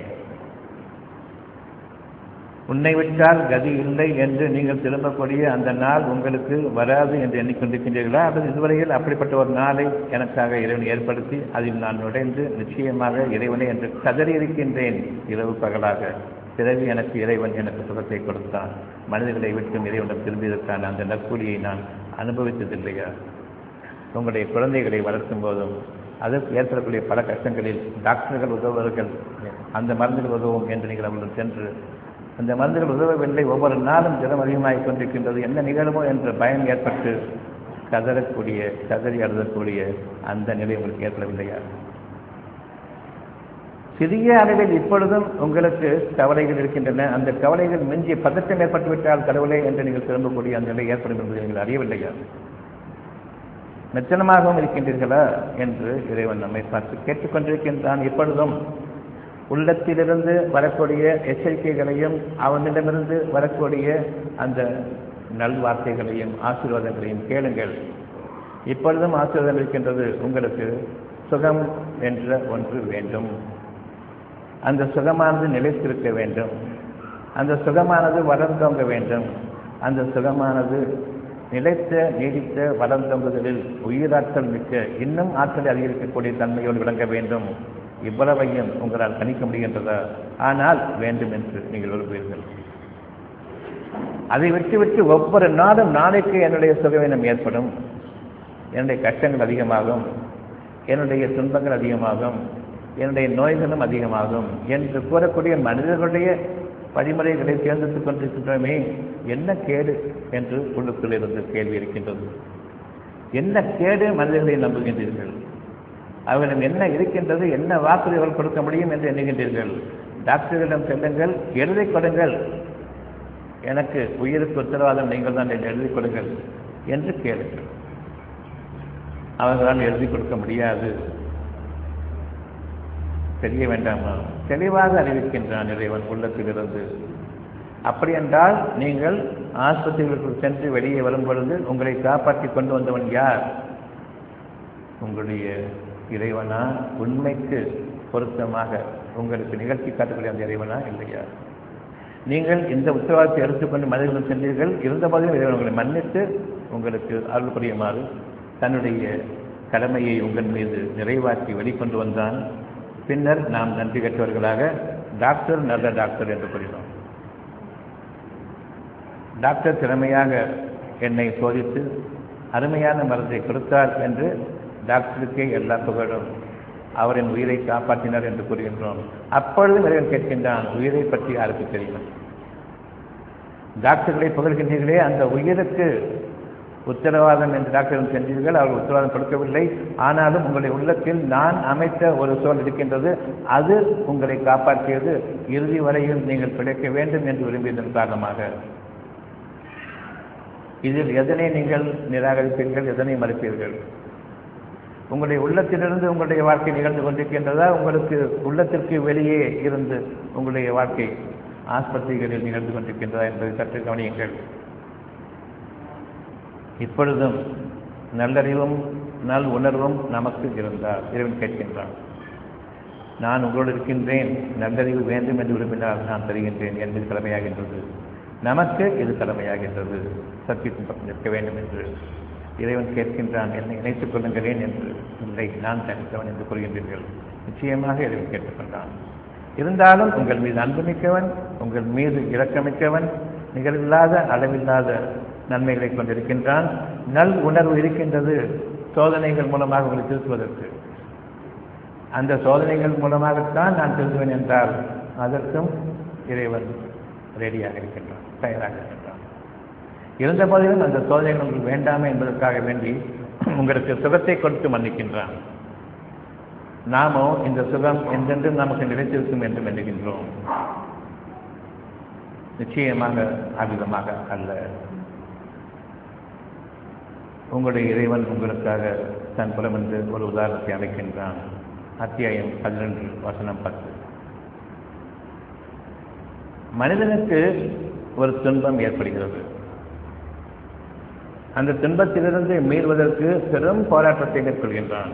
Speaker 1: உன்னை விட்டால் கதி இல்லை என்று நீங்கள் திரும்பக்கூடிய அந்த நாள் உங்களுக்கு வராது என்று எண்ணிக்கொண்டிருக்கின்றீர்களா அல்லது இதுவரையில் அப்படிப்பட்ட ஒரு நாளை எனக்காக இறைவன் ஏற்படுத்தி அதில் நான் நுழைந்து நிச்சயமாக இறைவனே என்று கதறி இருக்கின்றேன் இரவு பகலாக பிறகு எனக்கு இறைவன் எனக்கு சுகத்தை கொடுத்தான் மனிதர்களை விட்டும் இறைவனிடம் திரும்பியதற்கான அந்த நற்கூலியை நான் அனுபவித்ததில்லையா உங்களுடைய குழந்தைகளை வளர்க்கும் போதும் அதற்கு ஏற்படக்கூடிய பல கஷ்டங்களில் டாக்டர்கள் உதவுவார்கள் அந்த மருந்துகள் உதவும் என்று நீங்கள் அவர்கள் சென்று அந்த மருந்துகள் உதவவில்லை ஒவ்வொரு நாளும் ஜலம் அதிகமாகிக் கொண்டிருக்கின்றது என்ன நிகழுமோ என்ற பயம் ஏற்பட்டு கதறக்கூடிய கதறி அழுதக்கூடிய அந்த நிலை உங்களுக்கு ஏற்படவில்லையா சிறிய அளவில் இப்பொழுதும் உங்களுக்கு கவலைகள் இருக்கின்றன அந்த கவலைகள் மிஞ்சி பதட்டம் ஏற்பட்டுவிட்டால் கடவுளே என்று நீங்கள் திரும்பக்கூடிய அந்த நிலை ஏற்படும் என்பதை நீங்கள் அறியவில்லையா மெத்தனமாகவும் இருக்கின்றீர்களா என்று இறைவன் நம்மை பார்த்து கேட்டுக்கொண்டிருக்கின்றான் இப்பொழுதும் உள்ளத்திலிருந்து வரக்கூடிய எச்சரிக்கைகளையும் அவனிடமிருந்து வரக்கூடிய அந்த நல்வார்த்தைகளையும் ஆசீர்வாதங்களையும் கேளுங்கள் இப்பொழுதும் ஆசீர்வாதம் இருக்கின்றது உங்களுக்கு சுகம் என்ற ஒன்று வேண்டும் அந்த சுகமானது நிலைத்திருக்க வேண்டும் அந்த சுகமானது வளர்ந்தோங்க வேண்டும் அந்த சுகமானது நிலைத்த நீடித்த வளர்ந்தோங்குதலில் உயிராற்றல் மிக்க இன்னும் ஆற்றலை அதிகரிக்கக்கூடிய தன்மையோடு விளங்க வேண்டும் இவ்வளவையும் உங்களால் கணிக்க முடிகின்றதா ஆனால் வேண்டும் என்று நீங்கள் விரும்புவீர்கள் அதை விட்டுவிட்டு ஒவ்வொரு நாளும் நாளைக்கு என்னுடைய சுகவீனம் ஏற்படும் என்னுடைய கஷ்டங்கள் அதிகமாகும் என்னுடைய துன்பங்கள் அதிகமாகும் என்னுடைய நோய்களும் அதிகமாகும் என்று கூறக்கூடிய மனிதர்களுடைய வழிமுறைகளை தேர்ந்தெடுத்துக் கொண்டிருக்கின்றோமே என்ன கேடு என்று உள்ளுக்குள் இருந்து கேள்வி இருக்கின்றது என்ன கேடு மனிதர்களை நம்புகின்றீர்கள் அவரிடம் என்ன இருக்கின்றது என்ன வாக்குறுதிகள் கொடுக்க முடியும் என்று எண்ணுகின்றீர்கள் டாக்டர்களிடம் செல்லுங்கள் எழுதி கொடுங்கள் எனக்கு உயிருக்கு உத்தரவாதம் நீங்கள் தான் எழுதி கொடுங்கள் என்று கேளுங்கள் அவர்களால் எழுதி கொடுக்க முடியாது தெரிய வேண்டாமா தெளிவாக அறிவிக்கின்றான் இறைவன் உள்ளத்திலிருந்து அப்படி என்றால் நீங்கள் ஆஸ்பத்திரிகளுக்கு சென்று வெளியே வரும் பொழுது உங்களை காப்பாற்றி கொண்டு வந்தவன் யார் உங்களுடைய இறைவனா உண்மைக்கு பொருத்தமாக உங்களுக்கு நிகழ்ச்சி காட்டக்கூடிய அந்த இறைவனா இல்லையா நீங்கள் இந்த உத்தரவாதத்தை எடுத்துக்கொண்டு மனிதர்கள் சென்றீர்கள் இருந்தபோதிலும் இறைவன் உங்களை மன்னித்து உங்களுக்கு அருள் புரியுமாறு தன்னுடைய கடமையை உங்கள் மீது நிறைவாக்கி வெளிக்கொண்டு வந்தான் பின்னர் நாம் நன்றி கற்றவர்களாக டாக்டர் நல்ல டாக்டர் என்று கூறினோம் டாக்டர் திறமையாக என்னை சோதித்து அருமையான மருந்தை கொடுத்தார் என்று டாக்டருக்கே எல்லா புகழும் அவரின் உயிரை காப்பாற்றினார் என்று கூறுகின்றோம் அப்பொழுதும் இறைவன் கேட்கின்றான் உயிரை பற்றி யாருக்கு தெரியும் டாக்டர்களை புகழ்கின்றீர்களே அந்த உயிருக்கு உத்தரவாதம் என்று டாக்டரிடம் சென்றீர்கள் அவர்கள் உத்தரவாதம் கொடுக்கவில்லை ஆனாலும் உங்களுடைய உள்ளத்தில் நான் அமைத்த ஒரு சூழல் இருக்கின்றது அது உங்களை காப்பாற்றியது இறுதி வரையில் நீங்கள் பிழைக்க வேண்டும் என்று விரும்பியதன் காரணமாக இதில் எதனை நீங்கள் நிராகரிப்பீர்கள் எதனை மறுப்பீர்கள் உங்களுடைய உள்ளத்திலிருந்து உங்களுடைய வாழ்க்கை நிகழ்ந்து கொண்டிருக்கின்றதா உங்களுக்கு உள்ளத்திற்கு வெளியே இருந்து உங்களுடைய வாழ்க்கை ஆஸ்பத்திரிகளில் நிகழ்ந்து கொண்டிருக்கின்றதா என்பதை சற்று கவனியுங்கள் இப்பொழுதும் நல்லறிவும் நல் உணர்வும் நமக்கு இருந்தால் இறைவன் கேட்கின்றான் நான் உங்களோடு இருக்கின்றேன் நல்லறிவு வேண்டும் என்று விரும்பினால் நான் தருகின்றேன் என்பது கடமையாகின்றது நமக்கு இது கடமையாகின்றது சத்தியத்தின் பக்கம் நிற்க வேண்டும் என்று இறைவன் கேட்கின்றான் என்னை இணைத்துக் கொள்ளுங்களேன் என்று இல்லை நான் தனித்தவன் என்று கூறுகின்றீர்கள் நிச்சயமாக இறைவன் கேட்டுக்கொண்டான் இருந்தாலும் உங்கள் மீது அன்புமிக்கவன் உங்கள் மீது இரக்கமிக்கவன் நிகழில்லாத அளவில்லாத நன்மைகளை கொண்டிருக்கின்றான் நல் உணர்வு இருக்கின்றது சோதனைகள் மூலமாக உங்களை திருத்துவதற்கு அந்த சோதனைகள் மூலமாகத்தான் நான் திருத்துவேன் என்றால் அதற்கும் இறைவன் ரெடியாக இருக்கின்றான் தயாராக இருக்கின்றான் இருந்த போதிலும் அந்த சோதனைகள் உங்களுக்கு வேண்டாமே என்பதற்காக வேண்டி உங்களுக்கு சுகத்தை கொடுத்து மன்னிக்கின்றான் நாமோ இந்த சுகம் என்றென்றும் நமக்கு நிலைத்திருக்கும் என்று எண்ணுகின்றோம் நிச்சயமாக அவ்விதமாக அல்ல உங்களுடைய இறைவன் உங்களுக்காக தன் புலம் என்று ஒரு உதாரணத்தை அழைக்கின்றான் அத்தியாயம் பதினொன்று வசனம் பத்து மனிதனுக்கு ஒரு துன்பம் ஏற்படுகிறது அந்த துன்பத்திலிருந்து மீள்வதற்கு பெரும் போராட்டத்தை மேற்கொள்கின்றான்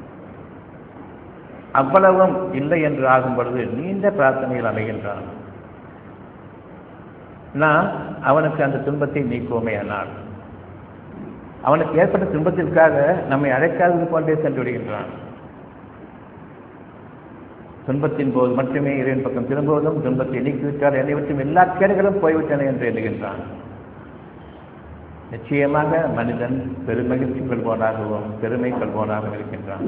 Speaker 1: அவ்வளவும் இல்லை என்று ஆகும் பொழுது நீண்ட பிரார்த்தனையில் அமைகின்றான் நாம் அவனுக்கு அந்த துன்பத்தை நீக்குவோமே ஆனால் அவனுக்கு ஏற்பட்ட துன்பத்திற்காக நம்மை அழைக்காதது போன்றே சென்று விடுகின்றான் துன்பத்தின் போது மட்டுமே இறைவன் பக்கம் திரும்புவதும் துன்பத்தை நீக்கிவிட்டால் என்னை விட்டும் எல்லா கேடுகளும் போய்விட்டன என்று எண்ணுகின்றான் நிச்சயமாக மனிதன் பெருமகிழ்ச்சி கொள்வோனாகவும் பெருமை கொள்வோனாகவும் இருக்கின்றான்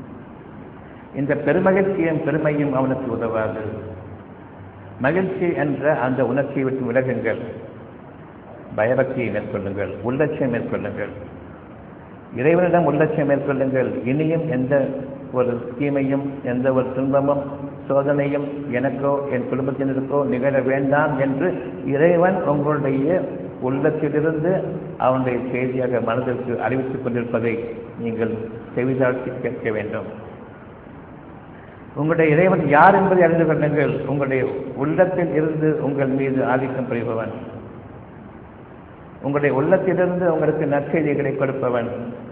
Speaker 1: இந்த பெருமகிழ்ச்சியும் பெருமையும் அவனுக்கு உதவாது மகிழ்ச்சி என்ற அந்த உணர்ச்சியை விட்டு விலகுங்கள் பயபக்தியை மேற்கொள்ளுங்கள் உள்ளட்சியம் மேற்கொள்ளுங்கள் இறைவனிடம் உள்ளட்சியம் மேற்கொள்ளுங்கள் இனியும் எந்த ஒரு தீமையும் எந்த ஒரு துன்பமும் சோதனையும் எனக்கோ என் குடும்பத்தினருக்கோ நிகழ வேண்டாம் என்று இறைவன் உங்களுடைய உள்ளத்திலிருந்து அவனுடைய செய்தியாக மனதிற்கு அறிவித்துக் கொண்டிருப்பதை நீங்கள் செவிதாழ்த்தி கேட்க வேண்டும் உங்களுடைய இறைவன் யார் என்பதை அறிந்து கொள்ளுங்கள் உங்களுடைய உள்ளத்தில் இருந்து உங்கள் மீது ஆதிக்கம் புரிபவன் உங்களுடைய உள்ளத்திலிருந்து உங்களுக்கு நற்செய்திகளை கொடுப்பவன்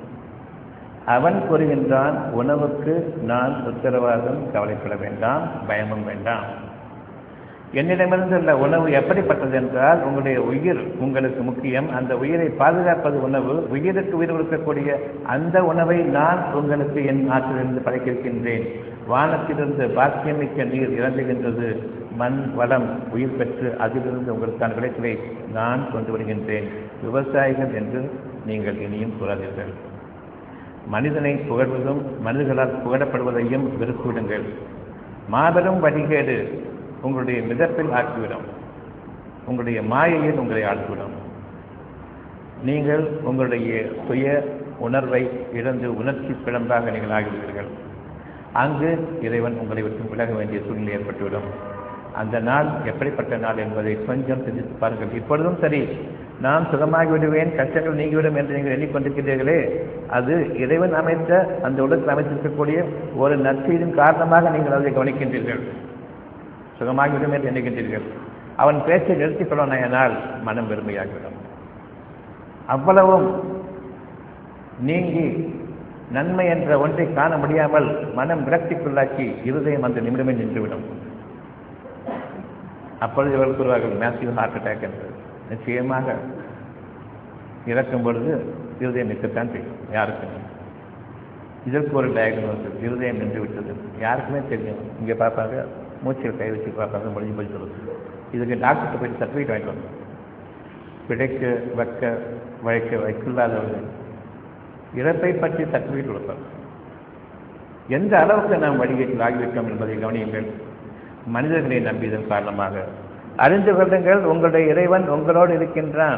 Speaker 1: அவன் கூறுகின்றான் உணவுக்கு நான் உத்தரவாதம் கவலைப்பட வேண்டாம் பயமும் வேண்டாம் என்னிடமிருந்துள்ள உணவு எப்படிப்பட்டது என்றால் உங்களுடைய உயிர் உங்களுக்கு முக்கியம் அந்த உயிரை பாதுகாப்பது உணவு உயிருக்கு உயிர் கொடுக்கக்கூடிய அந்த உணவை நான் உங்களுக்கு என் ஆற்றிலிருந்து படைக்கிருக்கின்றேன் வானத்திலிருந்து பாக்கியமிக்க நீர் இறங்குகின்றது மண் வளம் உயிர் பெற்று அதிலிருந்து உங்களுக்கான விளைச்சலை நான் கொண்டு வருகின்றேன் விவசாயிகள் என்று நீங்கள் இனியும் கூறாதீர்கள் மனிதனை புகழ்வதும் மனிதர்களால் புகழப்படுவதையும் விருப்பிவிடுங்கள் மாபெரும் வழிகேடு உங்களுடைய மிதப்பில் ஆக்கிவிடும் உங்களுடைய மாயையில் உங்களை ஆழ்த்திவிடும் நீங்கள் உங்களுடைய சுய உணர்வை இழந்து உணர்ச்சி பிழம்பாக நீங்கள் ஆகிவிடுவீர்கள் அங்கு இறைவன் உங்களை விட்டு விலக வேண்டிய சூழ்நிலை ஏற்பட்டுவிடும் அந்த நாள் எப்படிப்பட்ட நாள் என்பதை கொஞ்சம் சிந்தித்து பாருங்கள் இப்பொழுதும் சரி நான் சுகமாகி விடுவேன் கஷ்டங்கள் நீங்கிவிடும் என்று நீங்கள் எண்ணிக்கொண்டிருக்கிறீர்களே அது இறைவன் அமைத்த அந்த உலகத்தில் அமைத்திருக்கக்கூடிய ஒரு நற்செய்தின் காரணமாக நீங்கள் அதை கவனிக்கின்றீர்கள் சுகமாகிவிடும் என்று எண்ணுகின்றீர்கள் அவன் பேச்சை நிறுத்திக் கொள்ளனால் மனம் வெறுமையாகிவிடும் அவ்வளவும் நீங்கி நன்மை என்ற ஒன்றை காண முடியாமல் மனம் விரக்திக்குள்ளாக்கி இருதயம் அந்த நிமிடமே நின்றுவிடும் அப்பொழுது இவர்கள் கூறுவார்கள் மேசிவ் ஹார்ட் அட்டாக் என்று நிச்சயமாக இறக்கும் பொழுது இருதயம் நிற்கத்தான் செய்யும் யாருக்குமே இதற்கு ஒரு டயக்னோஸ் இருதயம் நின்று விட்டது யாருக்குமே தெரியும் இங்கே பார்ப்பாங்க மூச்சில் கை வச்சு பார்ப்பாங்க முடிஞ்சு போய் சொல்லுது இதுக்கு டாக்டர்கிட்ட போய் சர்டிஃபிகேட் வாங்கிட்டு வந்தோம் பிழைக்க வைக்க வழைக்க வைக்கில்லாதவர்கள் இறப்பை பற்றி சர்டிஃபிகேட் கொடுப்பார் எந்த அளவுக்கு நாம் வழிகேட்டில் ஆகிவிட்டோம் என்பதை கவனியுங்கள் மனிதர்களை நம்பியதன் காரணமாக அறிந்து கொள்ளுங்கள் உங்களுடைய இறைவன் உங்களோடு இருக்கின்றான்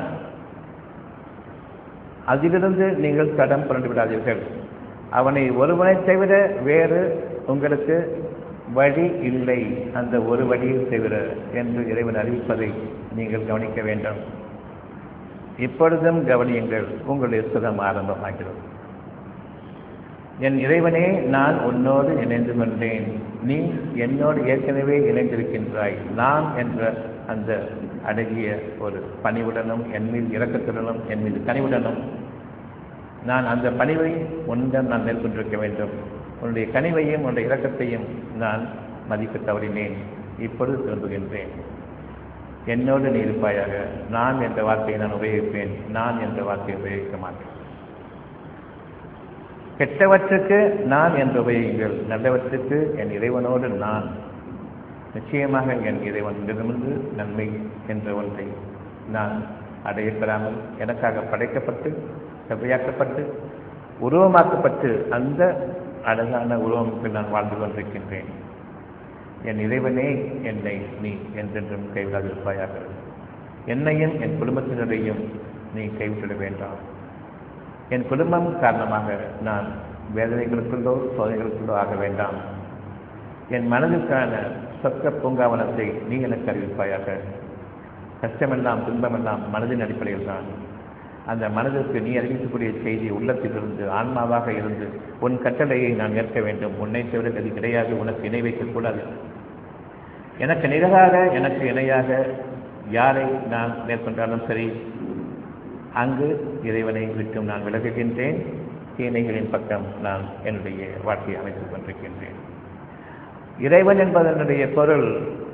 Speaker 1: அதிலிருந்து நீங்கள் கடம் புரண்டு விடாதீர்கள் அவனை ஒருவனை தவிர வேறு உங்களுக்கு வழி இல்லை அந்த ஒரு வழியை தவிர என்று இறைவன் அறிவிப்பதை நீங்கள் கவனிக்க வேண்டும் இப்பொழுதும் கவனியுங்கள் உங்களுடைய சுகம் ஆரம்பமாகிறது என் இறைவனே நான் உன்னோடு இணைந்து கொண்டேன் நீ என்னோடு ஏற்கனவே இணைந்திருக்கின்றாய் நான் என்ற அந்த அடங்கிய ஒரு பணிவுடனும் என் மீது இறக்கத்துடனும் என் மீது கனிவுடனும் நான் அந்த பணிவை உன்னிடம் நான் மேற்கொண்டிருக்க வேண்டும் உன்னுடைய கனிவையும் உன்னுடைய இரக்கத்தையும் நான் மதிக்க தவறினேன் இப்பொழுது திரும்புகின்றேன் என்னோடு நீ இருப்பாயாக நான் என்ற வார்த்தையை நான் உபயோகிப்பேன் நான் என்ற வார்த்தையை உபயோகிக்க மாட்டேன் கெட்டவற்றுக்கு நான் என்று உபயோகிங்கள் நல்லவற்றுக்கு என் இறைவனோடு நான் நிச்சயமாக என் இறைவனிடமிருந்து நன்மை என்ற ஒன்றை நான் அடையப்பெறாமல் எனக்காக படைக்கப்பட்டு செவ்வையாக்கப்பட்டு உருவமாக்கப்பட்டு அந்த அழகான உருவமைப்பில் நான் வாழ்ந்து கொண்டிருக்கின்றேன் என் இறைவனே என்னை நீ என்றென்றும் கைவிடாதிருப்பாயாக என்னையும் என் குடும்பத்தினரையும் நீ கைவிட்டுட வேண்டாம் என் குடும்பம் காரணமாக நான் வேதனைகளுக்குள்ளோ சோதனைகளுக்குள்ளோ ஆக வேண்டாம் என் மனதிற்கான சொக்க பூங்காவனத்தை நீ எனக்கு அறிவிப்பாயாக கஷ்டமெல்லாம் துன்பமெல்லாம் மனதின் அடிப்படையில் தான் அந்த மனதிற்கு நீ அறிவிக்கக்கூடிய செய்தி உள்ளத்திலிருந்து ஆன்மாவாக இருந்து உன் கட்டளையை நான் ஏற்க வேண்டும் உன்னை தவிர அது கிடையாது உனக்கு இணை வைக்கக்கூடாது எனக்கு நிகராக எனக்கு இணையாக யாரை நான் மேற்கொண்டாலும் சரி அங்கு இறைவனை விட்டும் நான் விலகுகின்றேன் தீனைகளின் பக்கம் நான் என்னுடைய வாழ்க்கையை அமைத்துக் கொண்டிருக்கின்றேன் இறைவன் என்பதனுடைய பொருள்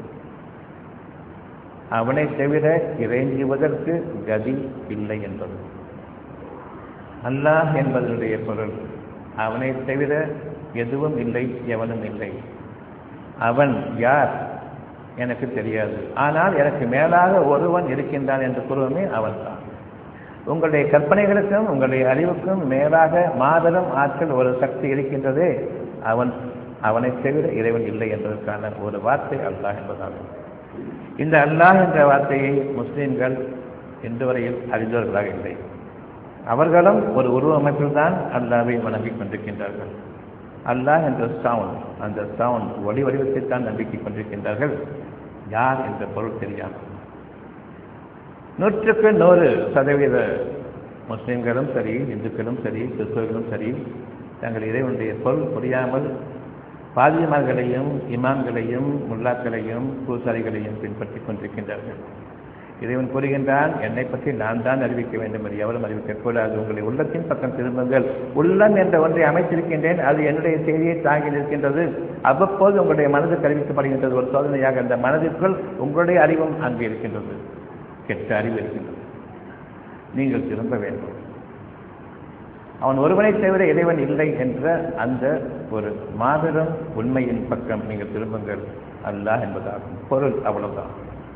Speaker 1: அவனை தவிர இறைஞ்சுவதற்கு கதி இல்லை என்பது அல்லாஹ் என்பதனுடைய பொருள் அவனை தவிர எதுவும் இல்லை எவனும் இல்லை அவன் யார் எனக்கு தெரியாது ஆனால் எனக்கு மேலாக ஒருவன் இருக்கின்றான் என்று கூறுவமே அவன்தான் உங்களுடைய கற்பனைகளுக்கும் உங்களுடைய அறிவுக்கும் மேலாக மாபெரும் ஆற்றல் ஒரு சக்தி இருக்கின்றதே அவன் அவனை தவிர இறைவன் இல்லை என்பதற்கான ஒரு வார்த்தை அல்லாஹ் என்பதாகும் இந்த அல்லாஹ் என்ற வார்த்தையை முஸ்லிம்கள் இன்று வரையில் அறிந்தவர்களாக இல்லை அவர்களும் ஒரு உருவமைப்பில் தான் அல்லாவை வணங்கிக் கொண்டிருக்கின்றார்கள் அல்லாஹ் என்ற சவுண்ட் அந்த சவுண்ட் ஒளி வடிவத்தை தான் நம்பிக்கை கொண்டிருக்கின்றார்கள் யார் என்ற பொருள் தெரியாமல் நூற்றுக்கு நூறு சதவீத முஸ்லிம்களும் சரி இந்துக்களும் சரி கிறிஸ்தவர்களும் சரி தங்கள் இறைவனுடைய பொருள் புரியாமல் பாதியமார்களையும் இமாம்களையும் முல்லாக்களையும் பூசாரிகளையும் பின்பற்றி கொண்டிருக்கின்றார்கள் இறைவன் கூறுகின்றான் என்னை பற்றி நான் தான் அறிவிக்க வேண்டும் என்று எவரும் அறிவிக்கக்கூடாது உங்களை உள்ளத்தின் பக்கம் திரும்புங்கள் உள்ளம் என்ற ஒன்றை அமைத்திருக்கின்றேன் அது என்னுடைய செய்தியை தாங்கி நிற்கின்றது அவ்வப்போது உங்களுடைய மனதுக்கு அறிவிக்கப்படுகின்றது ஒரு சோதனையாக அந்த மனதிற்குள் உங்களுடைய அறிவும் அங்கே இருக்கின்றது கெட்ட அறிவு இருக்கின்றது நீங்கள் திரும்ப வேண்டும் அவன் ஒருவனை தவிர இறைவன் இல்லை என்ற அந்த ஒரு மாபெரும் உண்மையின் பக்கம் நீங்கள் திரும்புங்கள் அல்லாஹ் என்பதாகும் பொருள் அவ்வளவுதான்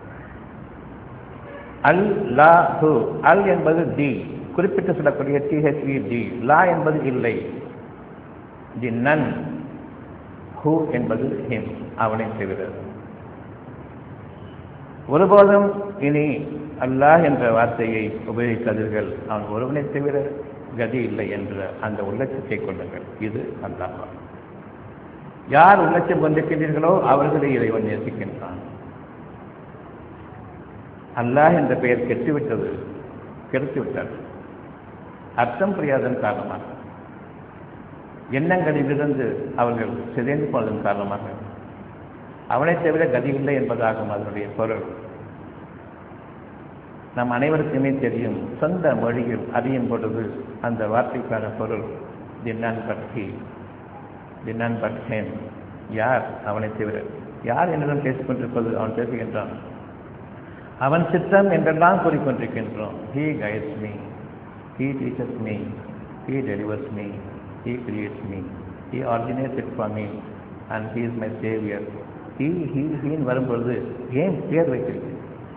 Speaker 1: அல் லா ஹு அல் என்பது டி குறிப்பிட்டு சொல்லக்கூடிய டிஹெச்இ டி லா என்பது இல்லை தி நன் ஹூ என்பது ஹிம் அவனை தவிர ஒருபோதும் இனி அல்லாஹ் என்ற வார்த்தையை உபயோகிக்காதீர்கள் அவன் ஒருவனை தவிர கதி இல்லை என்ற அந்த உள்ளட்சத்தை கொள்ளுங்கள் இது அல்லாஹ் யார் உள்ளட்சம் கொண்டிருக்கின்றீர்களோ அவர்களை இறைவன் நேசிக்கின்றான் அல்லாஹ் என்ற பெயர் கெட்டுவிட்டது கெடுத்து விட்டார் அர்த்தம் புரியாதன் காரணமாக எண்ணங்களிலிருந்து அவர்கள் சிதைந்து போனதன் காரணமாக அவனை தவிர கதி இல்லை என்பதாகும் அதனுடைய பொருள் நம் அனைவருக்குமே தெரியும் சொந்த மொழியில் அறியும் பொழுது அந்த வார்த்தைக்கான பொருள் தின்னான் பற்றி தின்னான் பட்டேன் யார் அவனை தவிர யார் என்னிடம் பேசிக் கொண்டிருப்பது அவன் பேசுகின்றான் அவன் சித்தம் என்றெல்லாம் கூறிக்கொண்டிருக்கின்றோம் he guides me he teaches me he delivers me he creates me he ordinated for me and he is my saviour he he ஹீன்னு வரும்பொழுது ஏன் பேர் வைத்திருக்கு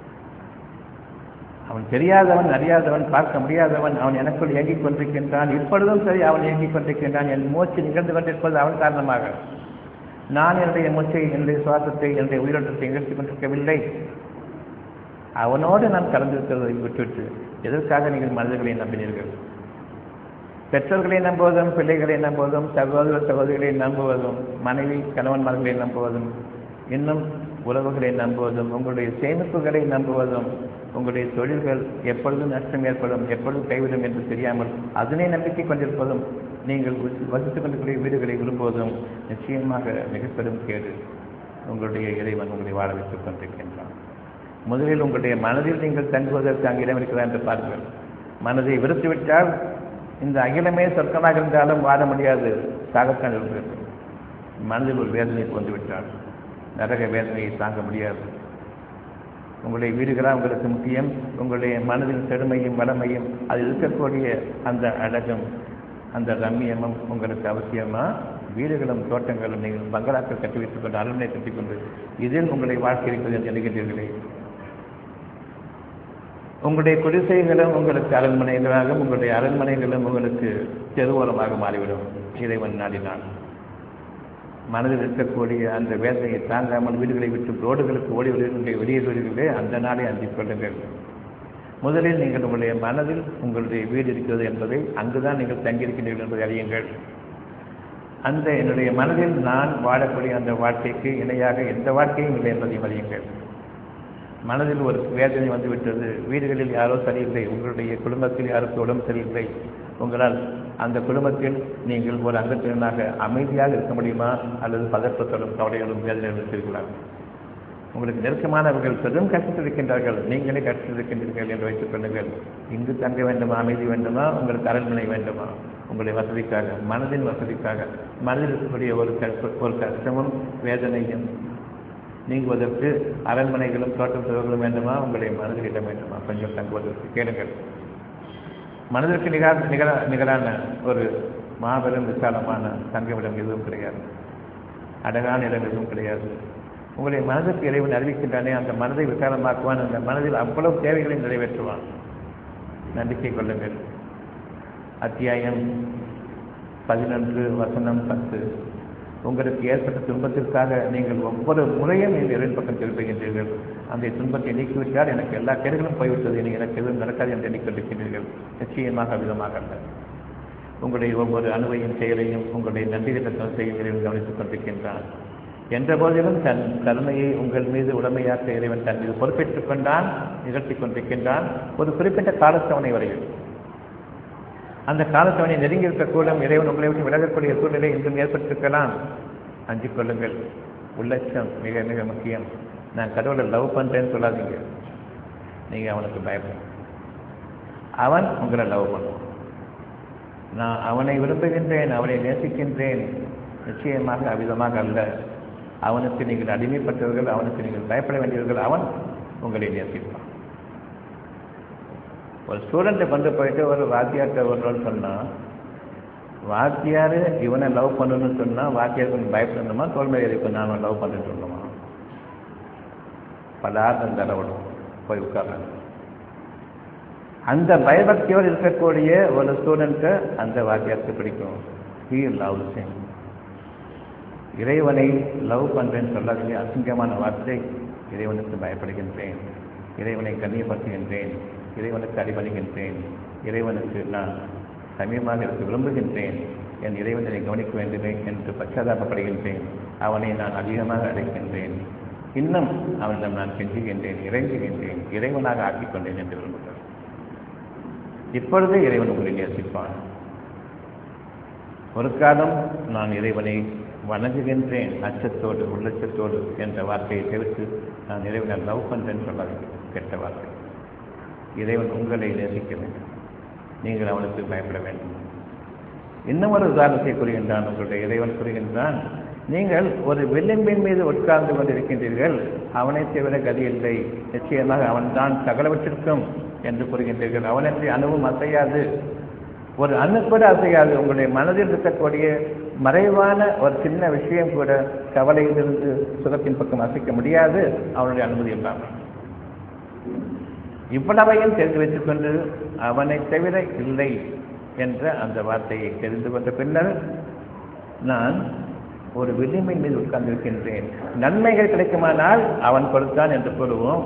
Speaker 1: அவன் தெரியாதவன் அறியாதவன் பார்க்க முடியாதவன் அவன் எனக்குள் இயங்கிக் கொண்டிருக்கின்றான் இப்பொழுதும் சரி அவன் இயங்கிக் கொண்டிருக்கின்றான் என் மூச்சு நிகழ்ந்து கொண்டிருப்பது அவன் காரணமாக நான் என்னுடைய மூச்சை என்னுடைய சுவாசத்தை என்னுடைய உயிரோட்டத்தை நிகழ்த்தி கொண்டிருக்கவில்லை அவனோடு நான் கலந்திருக்கிறதை விட்டுவிட்டு எதற்காக நீங்கள் மனிதர்களை நம்பினீர்கள் பெற்றோர்களை நம்புவதும் பிள்ளைகளை நம்புவதும் சகோதர சகோதரிகளை நம்புவதும் மனைவி கணவன்மார்களை நம்புவதும் இன்னும் உறவுகளை நம்புவதும் உங்களுடைய சேமிப்புகளை நம்புவதும் உங்களுடைய தொழில்கள் எப்பொழுதும் நஷ்டம் ஏற்படும் எப்பொழுதும் கைவிடும் என்று தெரியாமல் அதனை நம்பிக்கை கொண்டிருப்பதும் நீங்கள் வசித்துக் கொண்டிருக்கிற வீடுகளை விரும்புவதும் நிச்சயமாக மிக பெரும் கேடு உங்களுடைய இறைவன் உங்களை வாழ வைத்துக் கொண்டிருக்கின்றான் முதலில் உங்களுடைய மனதில் நீங்கள் தங்குவதற்கு அங்கு இடம் இருக்கிறதா என்று பாருங்கள் மனதை விடுத்துவிட்டால் இந்த அகிலமே சொர்க்கமாக இருந்தாலும் வாழ முடியாது சாகத்தான் இருக்கிறது மனதில் ஒரு வேதனை வந்துவிட்டால் நரக வேதனையை தாங்க முடியாது உங்களுடைய வீடுகளாக உங்களுக்கு முக்கியம் உங்களுடைய மனதின் செழுமையும் வளமையும் அதில் இருக்கக்கூடிய அந்த அழகும் அந்த ரம்மியமும் உங்களுக்கு அவசியமா வீடுகளும் தோட்டங்களும் நீங்கள் பங்களாக்கள் கட்டி வைத்துக் கொண்டு அரண்மனை கட்டிக் கொண்டு இதில் உங்களுடைய வாழ்க்கை இருக்கிறது என்று நினைக்கின்றீர்களே உங்களுடைய குடிசைகளும் உங்களுக்கு அரண்மனைகளாகவும் உங்களுடைய அரண்மனைகளும் உங்களுக்கு தெருவோரமாக மாறிவிடும் இறைவன் நாடினான் மனதில் இருக்கக்கூடிய அந்த வேதனையை தாங்காமல் வீடுகளை விட்டு ரோடுகளுக்கு ஓடி வருகின்ற வெளியேறுவீர்களே அந்த நாளை அஞ்சிக் கொள்ளுங்கள் முதலில் நீங்கள் உங்களுடைய மனதில் உங்களுடைய வீடு இருக்கிறது என்பதை அங்குதான் நீங்கள் தங்கியிருக்கின்றீர்கள் என்பதை அறியுங்கள் அந்த என்னுடைய மனதில் நான் வாழக்கூடிய அந்த வாழ்க்கைக்கு இணையாக எந்த வாழ்க்கையும் இல்லை என்பதையும் அறியுங்கள் மனதில் ஒரு வேதனை வந்துவிட்டது வீடுகளில் யாரோ சரியில்லை உங்களுடைய குடும்பத்தில் யாருக்கு உடம்பு சரியில்லை உங்களால் அந்த குடும்பத்தில் நீங்கள் ஒரு அங்கத்தினராக அமைதியாக இருக்க முடியுமா அல்லது பதற்றத்தோடும் கவலையோடும் வேதனையோடும் இருக்கிறீர்களா உங்களுக்கு நெருக்கமானவர்கள் பெரும் கஷ்டத்தில் இருக்கின்றார்கள் நீங்களே கஷ்டத்தில் இருக்கின்றீர்கள் என்று வைத்துக் கொள்ளுங்கள் இங்கு தங்க வேண்டுமா அமைதி வேண்டுமா உங்களுக்கு அரண்மனை வேண்டுமா உங்களுடைய வசதிக்காக மனதின் வசதிக்காக மனதில் இருக்கக்கூடிய ஒரு கஷ்ட ஒரு கஷ்டமும் வேதனையும் நீங்குவதற்கு அரண்மனைகளும் தோட்டம் செலவுகளும் வேண்டுமா உங்களுடைய மனதில் இடம் வேண்டுமா கொஞ்சம் தங்குவதற்கு கேளுங்கள் மனதிற்கு நிகர நிகர நிகரான ஒரு மாபெரும் விசாலமான தங்குமிடம் எதுவும் கிடையாது அழகான இடம் எதுவும் கிடையாது உங்களுடைய மனதிற்கு இறைவன் அறிவிக்கின்றானே அந்த மனதை விசாலமாக்குவான் அந்த மனதில் அவ்வளவு தேவைகளை நிறைவேற்றுவான் நம்பிக்கை கொள்ளுங்கள் அத்தியாயம் பதினொன்று வசனம் பத்து உங்களுக்கு ஏற்பட்ட துன்பத்திற்காக நீங்கள் ஒவ்வொரு முறையும் நீங்கள் இறைவன் பக்கம் திருப்புகின்றீர்கள் அந்த துன்பத்தை நீக்கிவிட்டால் எனக்கு எல்லா கேடுகளும் போய்விட்டது இனி எனக்கு எதுவும் நடக்காது என்று எண்ணிக்கொண்டிருக்கின்றீர்கள் நிச்சயமாக விதமாக அல்ல உங்களுடைய ஒவ்வொரு அணுவையும் செயலையும் உங்களுடைய நன்றி திட்டத்தம் செய்யும் இறைவன் கவனித்துக் கொண்டிருக்கின்றான் என்ற போதிலும் தன் கருணையை உங்கள் மீது உடமையாக்க இறைவன் தன் மீது பொறுப்பேற்றுக் கொண்டான் நிகழ்த்தி கொண்டிருக்கின்றான் ஒரு குறிப்பிட்ட காலத்தவணை வரையில் அந்த காலத்தவணை நெருங்கி இருக்கக்கூடும் இறைவன் உங்களை விட்டு விலகக்கூடிய சூழ்நிலை இன்றும் ஏற்பட்டிருக்கலாம் அஞ்சிக் கொள்ளுங்கள் உள்ளட்சம் மிக மிக முக்கியம் நான் கடவுளை லவ் பண்ணுறேன்னு சொல்லாதீங்க நீங்கள் அவனுக்கு பயப்படும் அவன் உங்களை லவ் பண்ணுவான் நான் அவனை விரும்புகின்றேன் அவனை நேசிக்கின்றேன் நிச்சயமாக அவ்விதமாக அல்ல அவனுக்கு நீங்கள் அடிமைப்பட்டவர்கள் அவனுக்கு நீங்கள் பயப்பட வேண்டியவர்கள் அவன் உங்களை நேசிப்பான் ஒரு ஸ்டூடெண்ட்டை கொண்டு போயிட்டு ஒரு வாத்தியார்கிட்ட வருவோன்னு சொன்னால் வாத்தியார் இவனை லவ் பண்ணணும்னு சொன்னால் வாத்தியார் கொஞ்சம் பயப்படணுமா தோல்மை எதுக்கு நான் லவ் பண்ணிட்டு சொல்லணுமா பலார்த்தம் தரவிடும் போய் உட்கார்றாங்க அந்த பயபக்தியோடு இருக்கக்கூடிய ஒரு ஸ்டூடெண்ட்டை அந்த வாத்தியாருக்கு பிடிக்கும் ஹீ லவ் சிங் இறைவனை லவ் பண்ணுறேன்னு சொல்லாதீங்க அசிங்கமான வார்த்தை இறைவனுக்கு பயப்படுகின்றேன் இறைவனை கண்ணியப்படுத்துகின்றேன் இறைவனுக்கு அடிபணிகின்றேன் இறைவனுக்கு நான் சமயமாக இருக்க விரும்புகின்றேன் என் இறைவனை கவனிக்க வேண்டுமே என்று பச்சாதாபப்படுகின்றேன் அவனை நான் அதிகமாக அழைக்கின்றேன் இன்னும் அவனிடம் நான் கெஞ்சுகின்றேன் இறைஞ்சுகின்றேன் இறைவனாக ஆக்கிக் கொண்டேன் என்று விரும்புகிறேன் இப்பொழுதே இறைவன் உங்களை நேசிப்பான் ஒரு காலம் நான் இறைவனை வணங்குகின்றேன் அச்சத்தோடு உள்ளச்சத்தோடு என்ற வார்த்தையை தவிர்த்து நான் இறைவனை லவ் பண்ணுறேன்னு சொல்லாது கெட்ட வார்த்தை இறைவன் உங்களை நேசிக்க வேண்டும் நீங்கள் அவனுக்கு பயப்பட வேண்டும் இன்னும் ஒரு உதாரணத்தை கூறுகின்றான் உங்களுடைய இறைவன் கூறுகின்றான் நீங்கள் ஒரு விளிம்பின் மீது உட்கார்ந்து கொண்டிருக்கின்றீர்கள் அவனை தவிர கதி இல்லை நிச்சயமாக அவன்தான் சகலவற்றிற்கும் என்று கூறுகின்றீர்கள் அவனன்றி அணுவும் அசையாது ஒரு அணு கூட அசையாது உங்களுடைய மனதில் இருக்கக்கூடிய மறைவான ஒரு சின்ன விஷயம் கூட கவலையிலிருந்து சுகத்தின் பக்கம் அசைக்க முடியாது அவனுடைய அனுமதி இல்லாமல் இவ்வளவையும் தெரிந்து வைத்துக் கொண்டு அவனை தவிர இல்லை என்ற அந்த வார்த்தையை தெரிந்து கொண்ட பின்னர் நான் ஒரு விளிம்பின் மீது உட்கார்ந்திருக்கின்றேன் நன்மைகள் கிடைக்குமானால் அவன் கொடுத்தான் என்று கூறுவோம்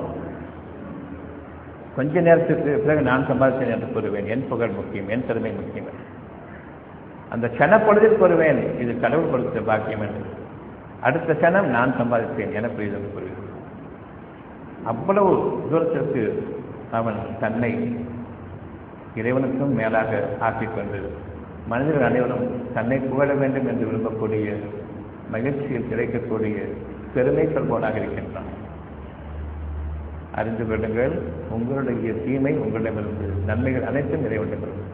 Speaker 1: கொஞ்ச நேரத்துக்கு பிறகு நான் சம்பாதித்தேன் என்று கூறுவேன் என் புகழ் முக்கியம் என் திறமை முக்கியம் அந்த கணப்பொழுதில் கூறுவேன் இது கடவுள் கொடுத்த பாக்கியம் என்று அடுத்த கணம் நான் சம்பாதித்தேன் என புரிதல் கூறுவேன் அவ்வளவு தூரத்திற்கு அவன் தன்னை இறைவனுக்கும் மேலாக ஆக்கிக்கொண்டு மனிதர்கள் அனைவரும் தன்னை புகழ வேண்டும் என்று விரும்பக்கூடிய மகிழ்ச்சியில் கிடைக்கக்கூடிய பெருமை சொல்பவனாக இருக்கின்றான் அறிந்து கொள்ளுங்கள் உங்களுடைய தீமை உங்களிடமிருந்து நன்மைகள் அனைத்தும் இறைவனிடமிருந்து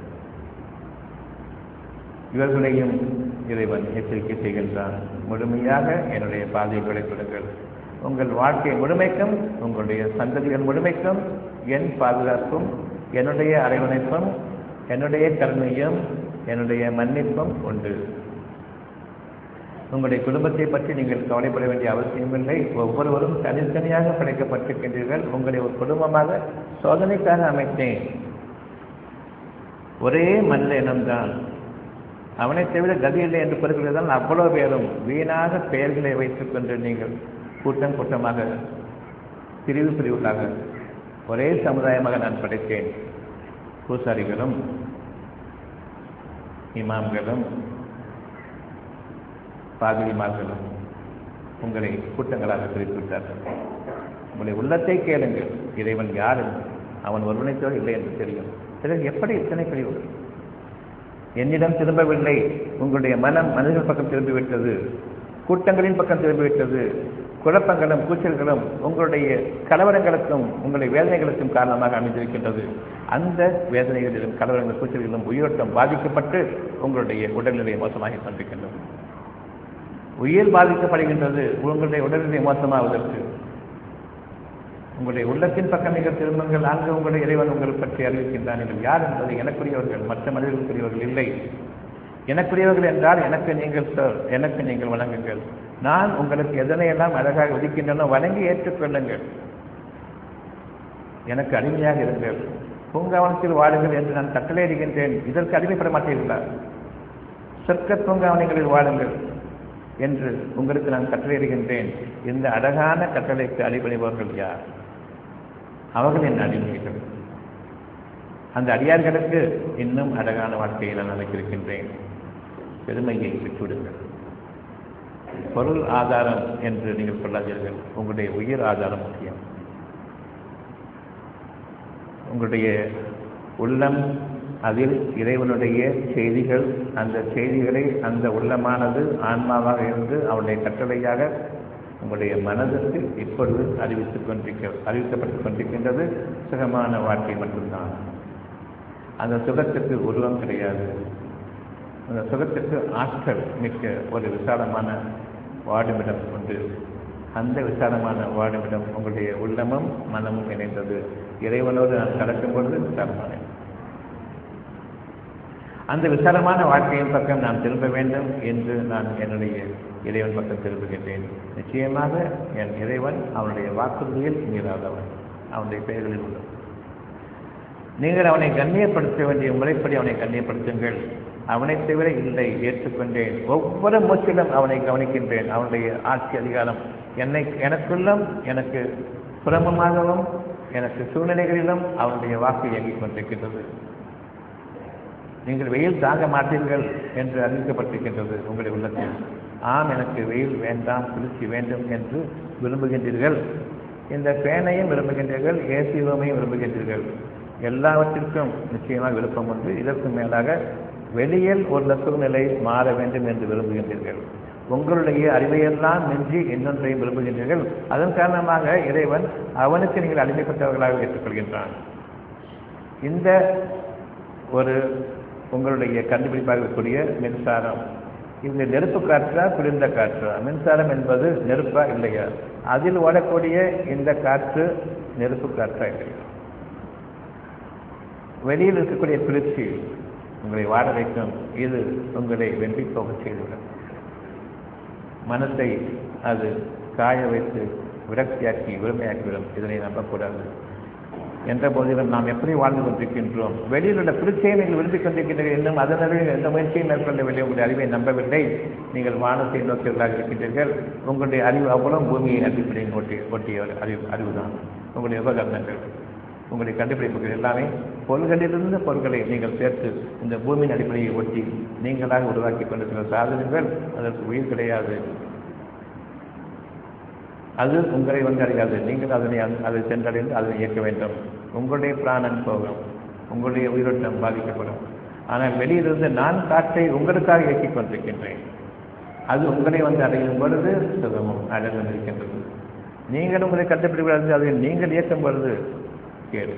Speaker 1: இவர்களையும் இறைவன் எச்சரிக்கை செய்கின்றான் முழுமையாக என்னுடைய பாதையை விளைவிடுங்கள் உங்கள் வாழ்க்கை முழுமைக்கும் உங்களுடைய சந்ததிகள் முழுமைக்கும் என் பாதுகாப்பும் என்னுடைய அரவணைப்பும் என்னுடைய கருணையும் என்னுடைய மன்னிப்பும் உண்டு உங்களுடைய குடும்பத்தை பற்றி நீங்கள் கவலைப்பட வேண்டிய அவசியமில்லை ஒவ்வொருவரும் தனித்தனியாக படைக்கப்பட்டிருக்கின்றீர்கள் உங்களை ஒரு குடும்பமாக சோதனைக்காக அமைத்தேன் ஒரே மனித இனம்தான் அவனை தவிர கதி இல்லை என்று கூறுகிறதால் அவ்வளவு பேரும் வீணாக பெயர்களை வைத்துக் கொண்டு நீங்கள் கூட்டம் கூட்டமாக பிரிவு பிரிவுகளாக ஒரே சமுதாயமாக நான் படைத்தேன் பூசாரிகளும் இமாம்களும் பாதிரிமார்களும் உங்களை கூட்டங்களாக பிரித்துவிட்டார்கள் உங்களுடைய உள்ளத்தை கேளுங்கள் இறைவன் யார் என்று அவன் ஒருவனைத்தோ இல்லை என்று தெரியும் பிறகு எப்படி இத்தனை பிரிவுகள் என்னிடம் திரும்பவில்லை உங்களுடைய மனம் மனிதர்கள் பக்கம் திரும்பிவிட்டது கூட்டங்களின் பக்கம் திரும்பிவிட்டது குழப்பங்களும் கூச்சல்களும் உங்களுடைய கலவரங்களுக்கும் உங்களுடைய வேதனைகளுக்கும் காரணமாக அமைந்திருக்கின்றது அந்த வேதனைகளிலும் கலவரங்கள் கூச்சல்களிலும் உயிரோட்டம் பாதிக்கப்பட்டு உங்களுடைய உடல்நிலை மோசமாகி கொண்டிருக்கின்றது உயிர் பாதிக்கப்படுகின்றது உங்களுடைய உடல்நிலை மோசமாவதற்கு உங்களுடைய உள்ளத்தின் பக்கம் நீங்கள் திரும்புங்கள் அங்கு உங்களுடைய இறைவன் உங்களை பற்றி அறிவிக்கின்றான் நீங்கள் யார் என்பது எனக்குரியவர்கள் மற்ற மனிதர்களுக்குரியவர்கள் இல்லை எனக்குரியவர்கள் என்றால் எனக்கு நீங்கள் சார் எனக்கு நீங்கள் வணங்குங்கள் நான் உங்களுக்கு எதனையெல்லாம் அழகாக ஒதுக்கின்றனோ வணங்கி ஏற்றுக்கொள்ளுங்கள் எனக்கு அடிமையாக இருங்கள் பூங்காவனத்தில் வாழுங்கள் என்று நான் கட்டளையிடுகின்றேன் இதற்கு அடிமைப்பட மாட்டீர்களா சொர்க்க பூங்காவனங்களில் வாழுங்கள் என்று உங்களுக்கு நான் கட்டளையிடுகின்றேன் இந்த அழகான கட்டளைக்கு அடிபணிபவர்கள் யார் அவர்கள் என் அடிமைகள் அந்த அடியார்களுக்கு இன்னும் அழகான வாழ்க்கையை நான் அழைக்கிருக்கின்றேன் பெருமையை விட்டுவிடுங்கள் பொருள் ஆதாரம் என்று நீங்கள் சொல்லாதீர்கள் உங்களுடைய உயிர் ஆதாரம் முக்கியம் உங்களுடைய உள்ளம் அதில் இறைவனுடைய செய்திகள் அந்த செய்திகளை அந்த உள்ளமானது ஆன்மாவாக இருந்து அவனுடைய கட்டளையாக உங்களுடைய மனதிற்கு இப்பொழுது அறிவித்துக் கொண்டிருக்க அறிவிக்கப்பட்டுக் கொண்டிருக்கின்றது சுகமான வாழ்க்கை மட்டும்தான் அந்த சுகத்துக்கு உருவம் கிடையாது அந்த சுகத்துக்கு ஆற்றல் மிக்க ஒரு விசாலமான வாடுமிடம் உண்டு அந்த விசாலமான வாடுமிடம் உங்களுடைய உள்ளமும் மனமும் இணைந்தது இறைவனோடு நான் கலக்கும் பொழுது விசாலமான அந்த விசாலமான வாழ்க்கையின் பக்கம் நான் திரும்ப வேண்டும் என்று நான் என்னுடைய இறைவன் பக்கம் திரும்புகின்றேன் நிச்சயமாக என் இறைவன் அவனுடைய வாக்குறுதியில் மீறாதவன் அவனுடைய பெயர்களில் உள்ளது நீங்கள் அவனை கண்ணியப்படுத்த வேண்டிய முறைப்படி அவனை கண்ணியப்படுத்துங்கள் அவனை தவிர இல்லை ஏற்றுக்கொண்டேன் ஒவ்வொரு மூச்சிலும் அவனை கவனிக்கின்றேன் அவனுடைய ஆட்சி அதிகாரம் என்னை எனக்குள்ளும் எனக்கு புறமமாகவும் எனக்கு சூழ்நிலைகளிலும் அவனுடைய வாக்கு இயங்கிக் கொண்டிருக்கின்றது நீங்கள் வெயில் தாங்க மாட்டீர்கள் என்று அறிவிக்கப்பட்டிருக்கின்றது உங்களுடைய உள்ளத்தில் ஆம் எனக்கு வெயில் வேண்டாம் குளிர்ச்சி வேண்டும் என்று விரும்புகின்றீர்கள் இந்த ஃபேனையும் விரும்புகின்றீர்கள் ஏசி ரூமையும் விரும்புகின்றீர்கள் எல்லாவற்றிற்கும் நிச்சயமாக விருப்பம் உண்டு இதற்கு மேலாக வெளியில் ஒரு சூழ்நிலை மாற வேண்டும் என்று விரும்புகின்றீர்கள் உங்களுடைய அறிவையெல்லாம் மிஞ்சி இன்னொன்றையும் விரும்புகின்றீர்கள் அதன் காரணமாக இறைவன் அவனுக்கு நீங்கள் அடிமைப்பட்டவர்களாக ஏற்றுக்கொள்கின்றான் இந்த ஒரு உங்களுடைய கண்டுபிடிப்பாக இருக்கக்கூடிய மின்சாரம் இது நெருப்பு காற்றா குளிர்ந்த காற்றா மின்சாரம் என்பது நெருப்பா இல்லையா அதில் ஓடக்கூடிய இந்த காற்று நெருப்பு காற்றா இல்லையா வெளியில் இருக்கக்கூடிய குளிர்ச்சி உங்களை வாட வைக்கும் இது உங்களை வென்றி போக செய்துவிடும் மனத்தை அது காய வைத்து விரக்தியாக்கி விரும்பையாக்கிவிடும் இதனை நம்பக்கூடாது என்ற போதிலும் நாம் எப்படி வாழ்ந்து கொண்டிருக்கின்றோம் வெளியில் உள்ள குளிர்ச்சியை நீங்கள் விரும்பிக் கொண்டிருக்கின்றீர்கள் இன்னும் அதனரில் எந்த முயற்சியும் மேற்கொள்ளவில்லை உங்களுடைய அறிவை நம்பவில்லை நீங்கள் வானத்தை நோக்கியவர்களாக இருக்கின்றீர்கள் உங்களுடைய அறிவு அவ்வளவு பூமியை அடிப்படையில் ஒட்டி ஒட்டிய ஒரு அறிவு அறிவுதான் உங்களுடைய உபகரணங்கள் உங்களுடைய கண்டுபிடிப்புகள் எல்லாமே பொருள்களிலிருந்து பொருட்களை நீங்கள் சேர்த்து இந்த பூமியின் அடிப்படையை ஒட்டி நீங்களாக உருவாக்கி கொண்டிருக்கிற சாதனங்கள் அதற்கு உயிர் கிடையாது அது உங்களை வந்து அறியாது நீங்கள் அதனை அதை சென்றடைந்து அதனை இயக்க வேண்டும் உங்களுடைய பிராணன் போகும் உங்களுடைய உயிரோட்டம் பாதிக்கப்படும் ஆனால் வெளியிலிருந்து நான் காற்றை உங்களுக்காக இயக்கிக் கொண்டிருக்கின்றேன் அது உங்களை வந்து அடையும் பொழுது சுகமும் அழகும் இருக்கின்றது நீங்கள் உங்களை கண்டுபிடிக்கிறது அதை நீங்கள் இயக்கும் பொழுது கேடு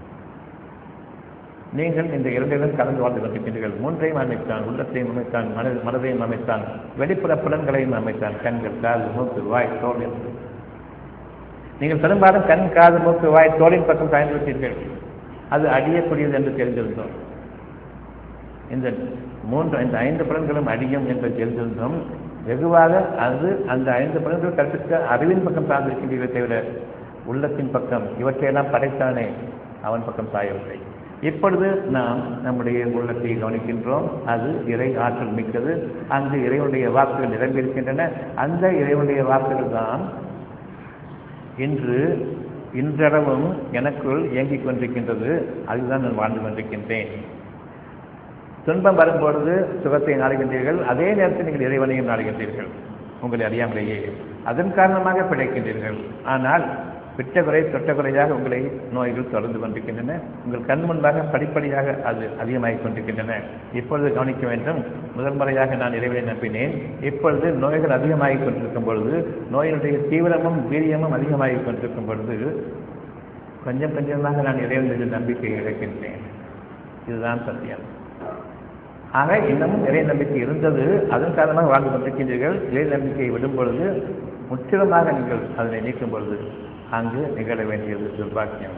Speaker 1: நீங்கள் இந்த இரண்டிலும் கலந்து வாழ்ந்து கொண்டிருக்கின்றீர்கள் மூன்றையும் அமைத்தான் உள்ளத்தையும் அமைத்தான் மன மனதையும் அமைத்தான் வெளிப்புற புலன்களையும் அமைத்தான் கண்கள் காது மூக்கு வாய் தோல் என்று நீங்கள் பெரும்பாலும் கண் காது மூக்கு வாய் தோலின் பக்கம் சாய்ந்து விட்டீர்கள் அது அழியக்கூடியது என்று தெரிந்திருந்தோம் இந்த மூன்று இந்த ஐந்து பலன்களும் அடியும் என்று தெரிந்திருந்தும் வெகுவாக அது அந்த ஐந்து பலன்கள் கற்பிக்க அறிவின் பக்கம் சார்ந்திருக்கின்றீர்களே தவிர உள்ளத்தின் பக்கம் இவற்றையெல்லாம் படைத்தானே அவன் பக்கம் சாயவில்லை இப்பொழுது நாம் நம்முடைய உள்ளத்தை கவனிக்கின்றோம் அது இறை ஆற்றல் மிக்கது அங்கு இறைவனுடைய வாக்குகள் நிரம்பியிருக்கின்றன அந்த இறைவனுடைய வாக்குகள் தான் இன்று இன்றளவும் எனக்குள் இயங்கிக் கொண்டிருக்கின்றது அதுதான் நான் வாழ்ந்து கொண்டிருக்கின்றேன் துன்பம் வரும்பொழுது சுகத்தை நாடுகின்றீர்கள் அதே நேரத்தில் நீங்கள் இறைவனையும் நாடுகின்றீர்கள் உங்களை அறியாமலேயே அதன் காரணமாக பிழைக்கின்றீர்கள் ஆனால் விட்டகுறை தொட்டகுறையாக உங்களை நோய்கள் தொடர்ந்து கொண்டிருக்கின்றன உங்கள் கண் முன்பாக படிப்படியாக அது அதிகமாகிக் கொண்டிருக்கின்றன இப்பொழுது கவனிக்க வேண்டும் முதல் முறையாக நான் இறைவனை நம்பினேன் இப்பொழுது நோய்கள் அதிகமாகிக் கொண்டிருக்கும் பொழுது நோயினுடைய தீவிரமும் வீரியமும் அதிகமாகிக் கொண்டிருக்கும் பொழுது கொஞ்சம் கொஞ்சமாக நான் இறைவன் மீது நம்பிக்கை இழக்கின்றேன் இதுதான் சத்தியம் ஆக இன்னமும் இறை நம்பிக்கை இருந்தது அதன் காரணமாக வாழ்ந்து கொண்டிருக்கின்றீர்கள் இறை நம்பிக்கையை விடும் பொழுது முற்றிலுமாக நீங்கள் அதனை நீக்கும் பொழுது அங்கு நிகழ வேண்டியது துர்பாக்கியம்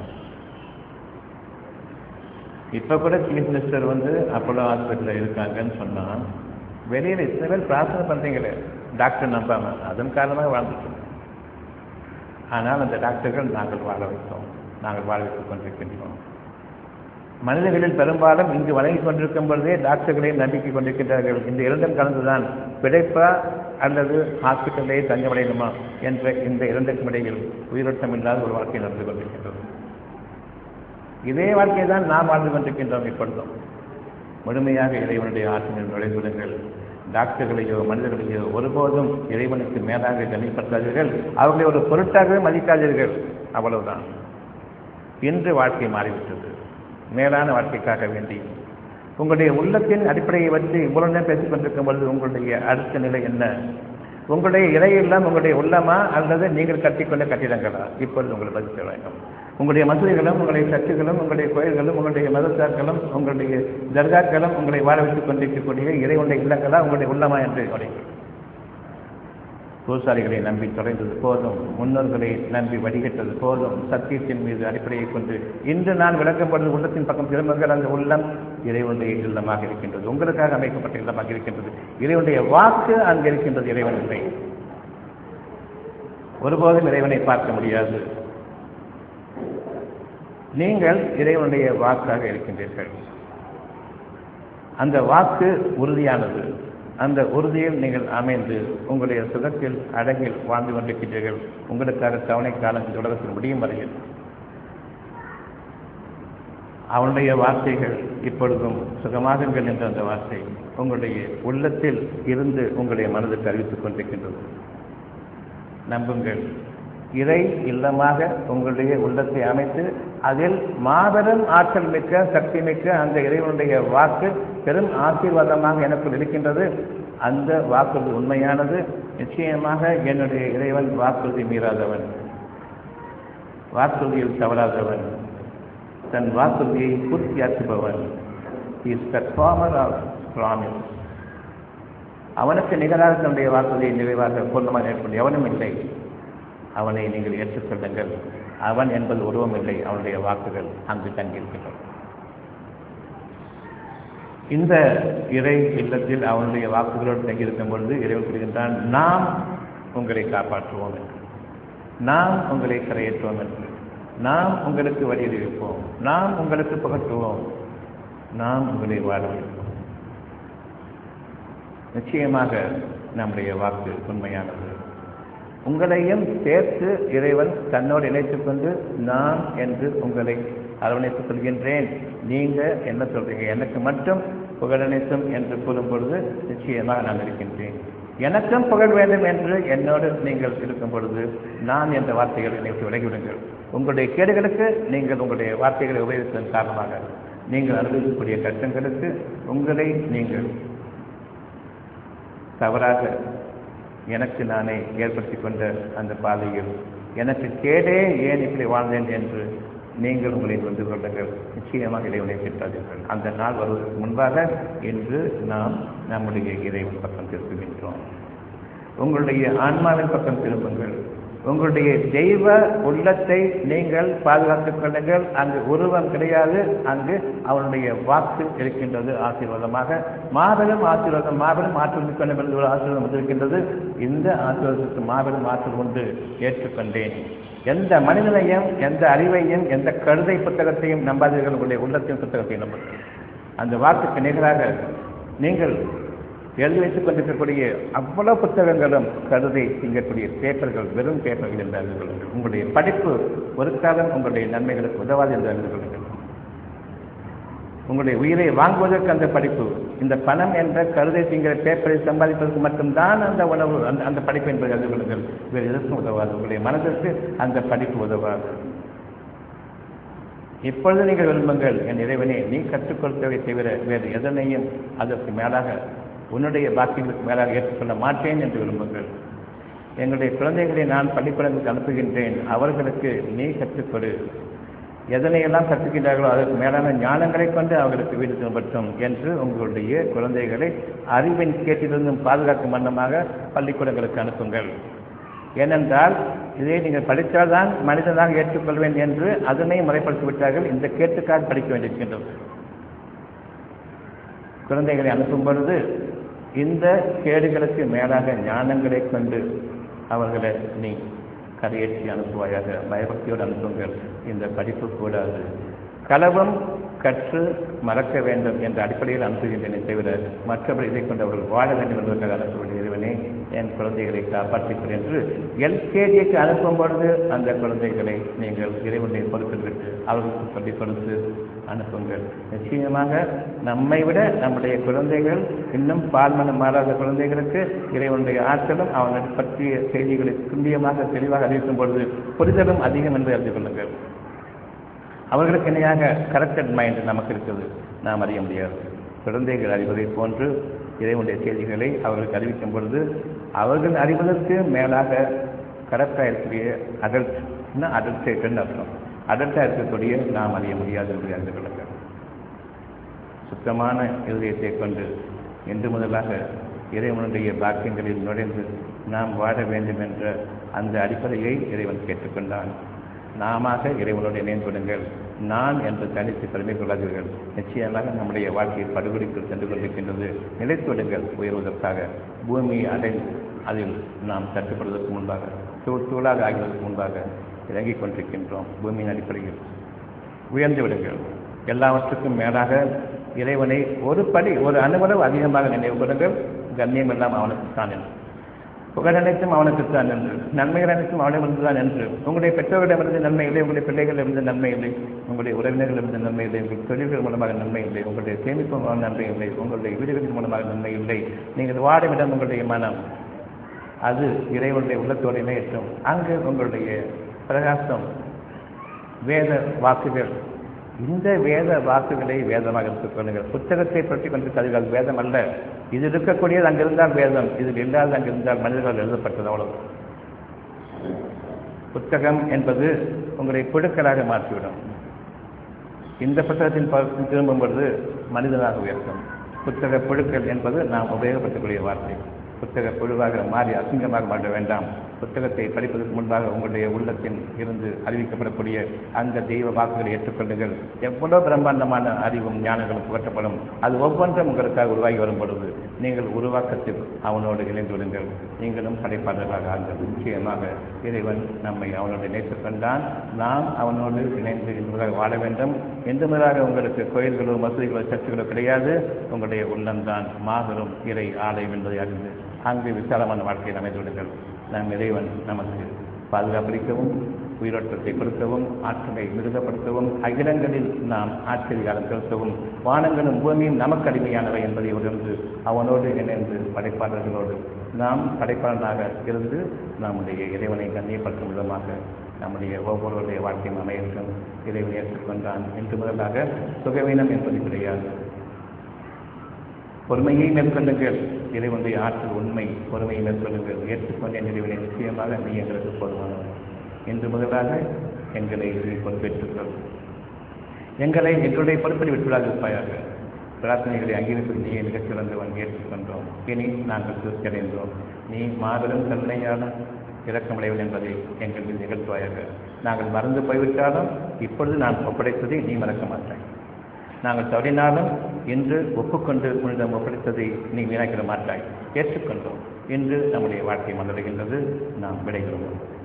Speaker 1: இப்ப கூட சீஃப் மினிஸ்டர் வந்து அப்போலோ ஹாஸ்பிட்டலில் இருக்காங்கன்னு சொன்னா வெளியில இத்தனை பேர் பிரார்த்தனை பண்றீங்களே டாக்டர் நம்பாம அதன் காரணமாக வாழ்ந்துட்டோம் ஆனால் அந்த டாக்டர்கள் நாங்கள் வாழ வைத்தோம் நாங்கள் வாழ வைத்துக் கொண்டிருக்கின்றோம் மனிதர்களில் பெரும்பாலும் இங்கு வழங்கிக் கொண்டிருக்கும் பொழுதே டாக்டர்களை நம்பிக்கை கொண்டிருக்கின்றார்கள் இந்த இரண்டும் கலந்துதான் பிழைப்பா அல்லது ஹாஸ்பிட்டலே தஞ்சமடையணுமா என்ற இந்த இரண்டுக்கும் இடையில் உயிரோட்டம் இல்லாத ஒரு வாழ்க்கை நடந்து கொண்டிருக்கின்றது இதே வாழ்க்கையை தான் நாம் வாழ்ந்து கொண்டிருக்கின்றோம் இப்பொழுதும் முழுமையாக இறைவனுடைய ஆற்றலில் நுழைந்துவிடுங்கள் டாக்டர்களையோ மனிதர்களையோ ஒருபோதும் இறைவனுக்கு மேலாக கண்ணிப்படுத்தாதீர்கள் அவர்களை ஒரு பொருட்டாகவே மதிக்காதீர்கள் அவ்வளவுதான் இன்று வாழ்க்கை மாறிவிட்டது மேலான வாழ்க்கைக்காக வேண்டி உங்களுடைய உள்ளத்தின் அடிப்படையை வச்சு இவ்வளவு நேரம் பேசிக் கொண்டிருக்கும் பொழுது உங்களுடைய அடுத்த நிலை என்ன உங்களுடைய இலையெல்லாம் உங்களுடைய உள்ளமா அல்லது நீங்கள் கட்டிக்கொண்ட கட்டிடங்களா இப்பொழுது உங்களை பதில் சொல்ல வேண்டும் உங்களுடைய மசூதிகளும் உங்களுடைய சர்ச்சுகளும் உங்களுடைய கோயில்களும் உங்களுடைய மதத்தாக்களும் உங்களுடைய தர்காக்களும் உங்களை வாழ வைத்துக் கொண்டிருக்கக்கூடிய இறைவனுடைய இல்லங்களா உங்களுடைய உள்ளமா என்று கவனிங்கள் பூசாரிகளை நம்பி தொலைந்தது போதும் முன்னோர்களை நம்பி வடிகட்டது போதும் சத்தியத்தின் மீது அடிப்படையை கொண்டு இன்று நான் விளக்கப்படுவது உள்ளத்தின் பக்கம் திரும்புங்கள் அந்த உள்ளம் இறைவனுடைய இல்லமாக இருக்கின்றது உங்களுக்காக அமைக்கப்பட்ட இல்லமாக இருக்கின்றது இறைவனுடைய வாக்கு அங்கு இருக்கின்றது இறைவன் இல்லை ஒருபோதும் இறைவனை பார்க்க முடியாது நீங்கள் இறைவனுடைய வாக்காக இருக்கின்றீர்கள் அந்த வாக்கு உறுதியானது அந்த உறுதியில் நீங்கள் அமைந்து உங்களுடைய சுகத்தில் அழகில் வாழ்ந்து கொண்டிருக்கின்றீர்கள் உங்களுக்காக தவணை காலம் இந்த உலகத்தில் முடியும் வரையில் அவனுடைய வார்த்தைகள் இப்பொழுதும் சுகமாகுங்கள் என்ற அந்த வார்த்தை உங்களுடைய உள்ளத்தில் இருந்து உங்களுடைய மனதுக்கு அறிவித்துக் கொண்டிருக்கின்றது நம்புங்கள் இறை இல்லமாக உங்களுடைய உள்ளத்தை அமைத்து அதில் மாபெரும் ஆற்றல் மிக்க சக்தி மிக்க அந்த இறைவனுடைய வாக்கு பெரும் ஆசீர்வாதமாக எனக்குள் இருக்கின்றது அந்த வாக்குறுதி உண்மையானது நிச்சயமாக என்னுடைய இறைவன் வாக்குறுதி மீறாதவன் வாக்குறுதியில் தவறாதவன் தன் வாக்குறுதியை பூர்த்தியாக்குபவன் இஸ் பர்ஃபார்மர் ஆஃப் ப்ராமிஸ் அவனுக்கு நிகராக தன்னுடைய வாக்குறுதியை நிறைவாக பூர்ணமாக ஏற்படும் எவனும் இல்லை அவனை நீங்கள் ஏற்றுக்கொள்ளுங்கள் அவன் என்பது உருவம் இல்லை அவனுடைய வாக்குகள் அங்கு தங்கியிருக்கின்றன இந்த இறை இல்லத்தில் அவனுடைய வாக்குகளோடு தங்கியிருக்கும் பொழுது இறைவன் கூறுகின்றான் நாம் உங்களை காப்பாற்றுவோம் என்று நாம் உங்களை கரையேற்றுவோம் என்று நாம் உங்களுக்கு வழியறிவிப்போம் நாம் உங்களுக்கு புகட்டுவோம் நாம் உங்களை வாழ வைப்போம் நிச்சயமாக நம்முடைய வாக்கு உண்மையானது உங்களையும் சேர்த்து இறைவன் தன்னோடு இணைத்துக் கொண்டு நான் என்று உங்களை அரவணைத்துக் கொள்கின்றேன் நீங்க என்ன சொல்றீங்க எனக்கு மட்டும் புகழனைத்தும் என்று கூறும் பொழுது நிச்சயமாக நான் இருக்கின்றேன் எனக்கும் புகழ் வேண்டும் என்று என்னோடு நீங்கள் இருக்கும் பொழுது நான் என்ற வார்த்தைகளை நீங்கள் விலகிவிடுங்கள் உங்களுடைய கேடுகளுக்கு நீங்கள் உங்களுடைய வார்த்தைகளை உபயோகித்ததன் காரணமாக நீங்கள் அனுபவிக்கக்கூடிய கஷ்டங்களுக்கு உங்களை நீங்கள் தவறாக எனக்கு நானே ஏற்படுத்தி கொண்ட அந்த பாதையில் எனக்கு கேடே ஏன் இப்படி வாழ்ந்தேன் என்று நீங்கள் உங்களை வந்து கொள்ளுங்கள் நிச்சயமாக இறைவனை பெற்றாதீர்கள் அந்த நாள் வருவதற்கு முன்பாக இன்று நாம் நம்முடைய இறைவன் பக்கம் திரும்புகின்றோம் உங்களுடைய ஆன்மாவின் பக்கம் திரும்புங்கள் உங்களுடைய தெய்வ உள்ளத்தை நீங்கள் பாதுகாத்துக் கொள்ளுங்கள் அங்கு உருவம் கிடையாது அங்கு அவனுடைய வாக்கு இருக்கின்றது ஆசீர்வாதமாக மாபெரும் ஆசீர்வாதம் மாபெரும் ஆற்றல் மிக்க என்று ஒரு ஆசீர்வாதம் வந்திருக்கின்றது இந்த ஆசீர்வாதத்துக்கு மாபெரும் ஆற்றல் உண்டு ஏற்றுக்கொண்டேன் எந்த மனிதனையும் எந்த அறிவையும் எந்த கழுதை புத்தகத்தையும் நம்பாதீர்கள் உங்களுடைய உள்ளத்தின் புத்தகத்தையும் நம்புங்கள் அந்த வாக்குக்கு நிகராக நீங்கள் எழுதி வைத்துக் கொண்டிருக்கக்கூடிய அவ்வளவு புத்தகங்களும் கருதை திங்கக்கூடிய பேப்பர்கள் வெறும் பேப்பர்கள் என்று அறிந்து கொள்ளுங்கள் உங்களுடைய படிப்பு ஒரு காலம் உங்களுடைய நன்மைகளுக்கு உதவாது என்று அறிந்து கொள்ளுங்கள் உங்களுடைய உயிரை வாங்குவதற்கு அந்த படிப்பு இந்த பணம் என்ற கருதை திங்கிற பேப்பரை சம்பாதிப்பதற்கு மட்டும்தான் அந்த உணவு அந்த அந்த படிப்பு என்பதை அறிந்து கொள்ளுங்கள் வேறு எதற்கும் உதவாது உங்களுடைய மனதிற்கு அந்த படிப்பு உதவாது இப்பொழுது நீங்கள் விரும்புங்கள் என் இறைவனே நீ கற்றுக் கொடுத்தவை தவிர வேறு எதனையும் அதற்கு மேலாக உன்னுடைய பாக்கியங்களுக்கு மேலாக ஏற்றுக்கொள்ள மாட்டேன் என்று விரும்புங்கள் எங்களுடைய குழந்தைகளை நான் பள்ளிக்கூடங்களுக்கு அனுப்புகின்றேன் அவர்களுக்கு நீ கற்றுக்கொடு எதனையெல்லாம் கற்றுக்கின்றார்களோ அதற்கு மேலான ஞானங்களை கொண்டு அவர்களுக்கு வீடு திரும்பட்டும் என்று உங்களுடைய குழந்தைகளை அறிவின் கேட்டிலிருந்தும் பாதுகாக்கும் வண்ணமாக பள்ளிக்கூடங்களுக்கு அனுப்புங்கள் ஏனென்றால் இதை நீங்கள் படித்தால்தான் மனிதனாக ஏற்றுக்கொள்வேன் என்று அதனை முறைப்படுத்தி விட்டார்கள் இந்த கேட்டுக்காக படிக்க வேண்டியிருக்கின்றது குழந்தைகளை அனுப்பும் பொழுது இந்த கேடுகளுக்கு மேலாக ஞானங்களை கொண்டு அவர்களை நீ கரையேற்றி அனுப்புவாயாக பயபக்தியோடு அனுப்புங்கள் இந்த படிப்பு கூடாது களவும் கற்று மறக்க வேண்டும் என்ற அடிப்படையில் அனுப்புகின்றேனே தவிர மற்றபடி இதை கொண்டு அவர்கள் வாழ வேண்டும் என்பதற்காக அனுப்பக்கூடிய இறைவனே என் குழந்தைகளை காப்பாற்றிக்கொள் என்று எல்கேஜிக்கு அனுப்பும் பொழுது அந்த குழந்தைகளை நீங்கள் இறைவனுடைய பொறுப்பில் விட்டு அவர்களுக்கு சொல்லிக் கொடுத்து அனுப்புங்கள் நிச்சயமாக நம்மை விட நம்முடைய குழந்தைகள் இன்னும் பால்மனம் மாறாத குழந்தைகளுக்கு இறைவனுடைய ஆற்றலும் அவனை பற்றிய செய்திகளை துல்லியமாக தெளிவாக அறிவிக்கும் பொழுது புரிதலும் அதிகம் என்று அறிந்து கொள்ளுங்கள் அவர்களுக்கு இணையாக கரெக்டட் மைண்ட் நமக்கு இருக்குது நாம் அறிய முடியாது குழந்தைகள் அறிவதை போன்று இறைவனுடைய செய்திகளை அவர்களுக்கு அறிவிக்கும் பொழுது அவர்கள் அறிவதற்கு மேலாக கரெக்டாக இருக்கக்கூடிய அடல்ட்னா அடல்டேட்டட்னு அர்த்தம் அடல்ட்டாக இருக்கக்கூடிய நாம் அறிய முடியாது என்று அறிந்து கொள்ளுங்கள் சுத்தமான இருதயத்தை கொண்டு இன்று முதலாக இறைவனுடைய பாக்கியங்களில் நுழைந்து நாம் வாழ வேண்டும் என்ற அந்த அடிப்படையை இறைவன் கேட்டுக்கொண்டான் நாம இறைவனோடு இணைந்து விடுங்கள் நான் என்று தனித்து பெருமை கொள்ளாதீர்கள் நிச்சயமாக நம்முடைய வாழ்க்கை படுகொலிக்குள் சென்று கொண்டிருக்கின்றது நிலைத்து விடுங்கள் உயர்வதற்காக பூமியை அடைந்து அதில் நாம் தட்டுப்படுவதற்கு முன்பாக தூள் தூளாக ஆகிவதற்கு முன்பாக இறங்கிக் கொண்டிருக்கின்றோம் பூமியின் அடிப்படையில் உயர்ந்து விடுங்கள் எல்லாவற்றுக்கும் மேலாக இறைவனை ஒரு படி ஒரு அணுவளவு அதிகமாக நினைவு கொள்ளுங்கள் கண்ணியம் எல்லாம் அவனுக்கு தான் என்று புகழ் அனைத்தும் அவனுக்குத்தான் என்று நன்மைகள் அனைத்தும் அவனிடமிருந்து தான் என்று உங்களுடைய பெற்றோர்களிடமிருந்து நன்மை இல்லை உங்களுடைய பிள்ளைகளிடமிருந்து நன்மை இல்லை உங்களுடைய உறவினர்களிடமிருந்து நன்மை இல்லை உங்கள் தொழில்கள் மூலமாக நன்மை இல்லை உங்களுடைய சேமிப்பு மூலம் நன்மை இல்லை உங்களுடைய வீடுகளின் மூலமாக நன்மை இல்லை நீங்கள் வாடும் இடம் உங்களுடைய மனம் அது இறைவனுடைய உள்ளத்தோடையுமே எட்டும் அங்கு உங்களுடைய பிரகாசம் வேத வாக்குகள் இந்த வேத வாக்குகளை வேதமாக எடுத்துக் கொள்ளுங்கள் புத்தகத்தை பற்றி கொண்டு கருதுகள் வேதம் அல்ல இது இருக்கக்கூடியது அங்கு இருந்தால் வேதம் இதில் இல்லாத அங்கு இருந்தால் மனிதர்கள் எழுதப்பட்டது அவ்வளவு புத்தகம் என்பது உங்களை புழுக்களாக மாற்றிவிடும் இந்த புத்தகத்தின் பக்கம் திரும்பும் பொழுது மனிதனாக உயர்த்தும் புத்தக புழுக்கள் என்பது நாம் உபயோகப்படுத்தக்கூடிய வார்த்தை புத்தக புழுவாக மாறி அசிங்கமாக மாற்ற வேண்டாம் புத்தகத்தை படிப்பதற்கு முன்பாக உங்களுடைய உள்ளத்தின் இருந்து அறிவிக்கப்படக்கூடிய அந்த தெய்வ வாக்குகளை ஏற்றுக்கொள்ளுங்கள் எவ்வளவு பிரம்மாண்டமான அறிவும் ஞானங்களும் புகட்டப்படும் அது ஒவ்வொன்றும் உங்களுக்காக உருவாகி வரும் பொழுது நீங்கள் உருவாக்கத்தில் அவனோடு இணைந்து விடுங்கள் நீங்களும் படைப்பாளர்களாக ஆங்கள் நிச்சயமாக இறைவன் நம்மை அவனோடு இணைத்துக் கொண்டான் நாம் அவனோடு இணைந்து என்பதாக வாழ வேண்டும் எந்த முதலாக உங்களுக்கு கோயில்களோ மசூதிகளோ சர்ச்சுகளோ கிடையாது உங்களுடைய உள்ளம்தான் மாபெரும் இறை ஆலயம் என்பதை அறிந்து அங்கு விசாலமான வாழ்க்கையில் அமைந்து விடுங்கள் நம் இறைவன் நமக்கு பாதுகாப்பளிக்கவும் உயிரோட்டத்தை கொடுக்கவும் ஆற்றலை மிருகப்படுத்தவும் அகிலங்களில் நாம் ஆச்சரியாலம் செலுத்தவும் வானங்களும் பூமியும் நமக்கு அடிமையானவை என்பதை உணர்ந்து அவனோடு இணைந்து படைப்பாளர்களோடு நாம் படைப்பாளனாக இருந்து நம்முடைய இறைவனை கண்ணியப்படுத்தும் விதமாக நம்முடைய ஒவ்வொருவருடைய வாழ்க்கையும் அமையற்றும் இறைவனை ஏற்றுக்கொண்டான் என்று முதலாக சுகவீனம் என்பது கிடையாது பொறுமையை மேற்கொள்ளுங்கள் இறைவனுடைய ஆற்றல் உண்மை பொறுமையை மேற்கொள்ளுங்கள் ஏற்றுக்கொண்ட இறைவனை நிச்சயமாக நீ எங்களுக்கு போதுமானவர் இன்று முதலாக எங்களை நீ பொறுப்பேற்றுக்கொள் எங்களை எங்களுடைய பொறுப்பில் விட்டுவிடாது இருப்பாயாக பிரார்த்தனைகளை அங்கீகரிப்பது நீ மிகச் சிறந்தவன் ஏற்றுக்கொண்டோம் இனி நாங்கள் திருப்தி அடைந்தோம் நீ மாபெரும் கருணையாளன் இரக்கமடைவன் என்பதை எங்கள் மீது நிகழ்த்துவாயாக நாங்கள் மறந்து போய்விட்டாலும் இப்பொழுது நான் ஒப்படைத்ததை நீ மறக்க மாட்டாய் நாங்கள் தவறினாலும் இன்று ஒப்புக்கொண்டு உன்னிடம் ஒப்படைத்ததை நீ வீணாக்கிட மாட்டாய் ஏற்றுக்கொண்டோம் இன்று நம்முடைய வாழ்க்கை மலர்கின்றது நாம் விடைகிறோம்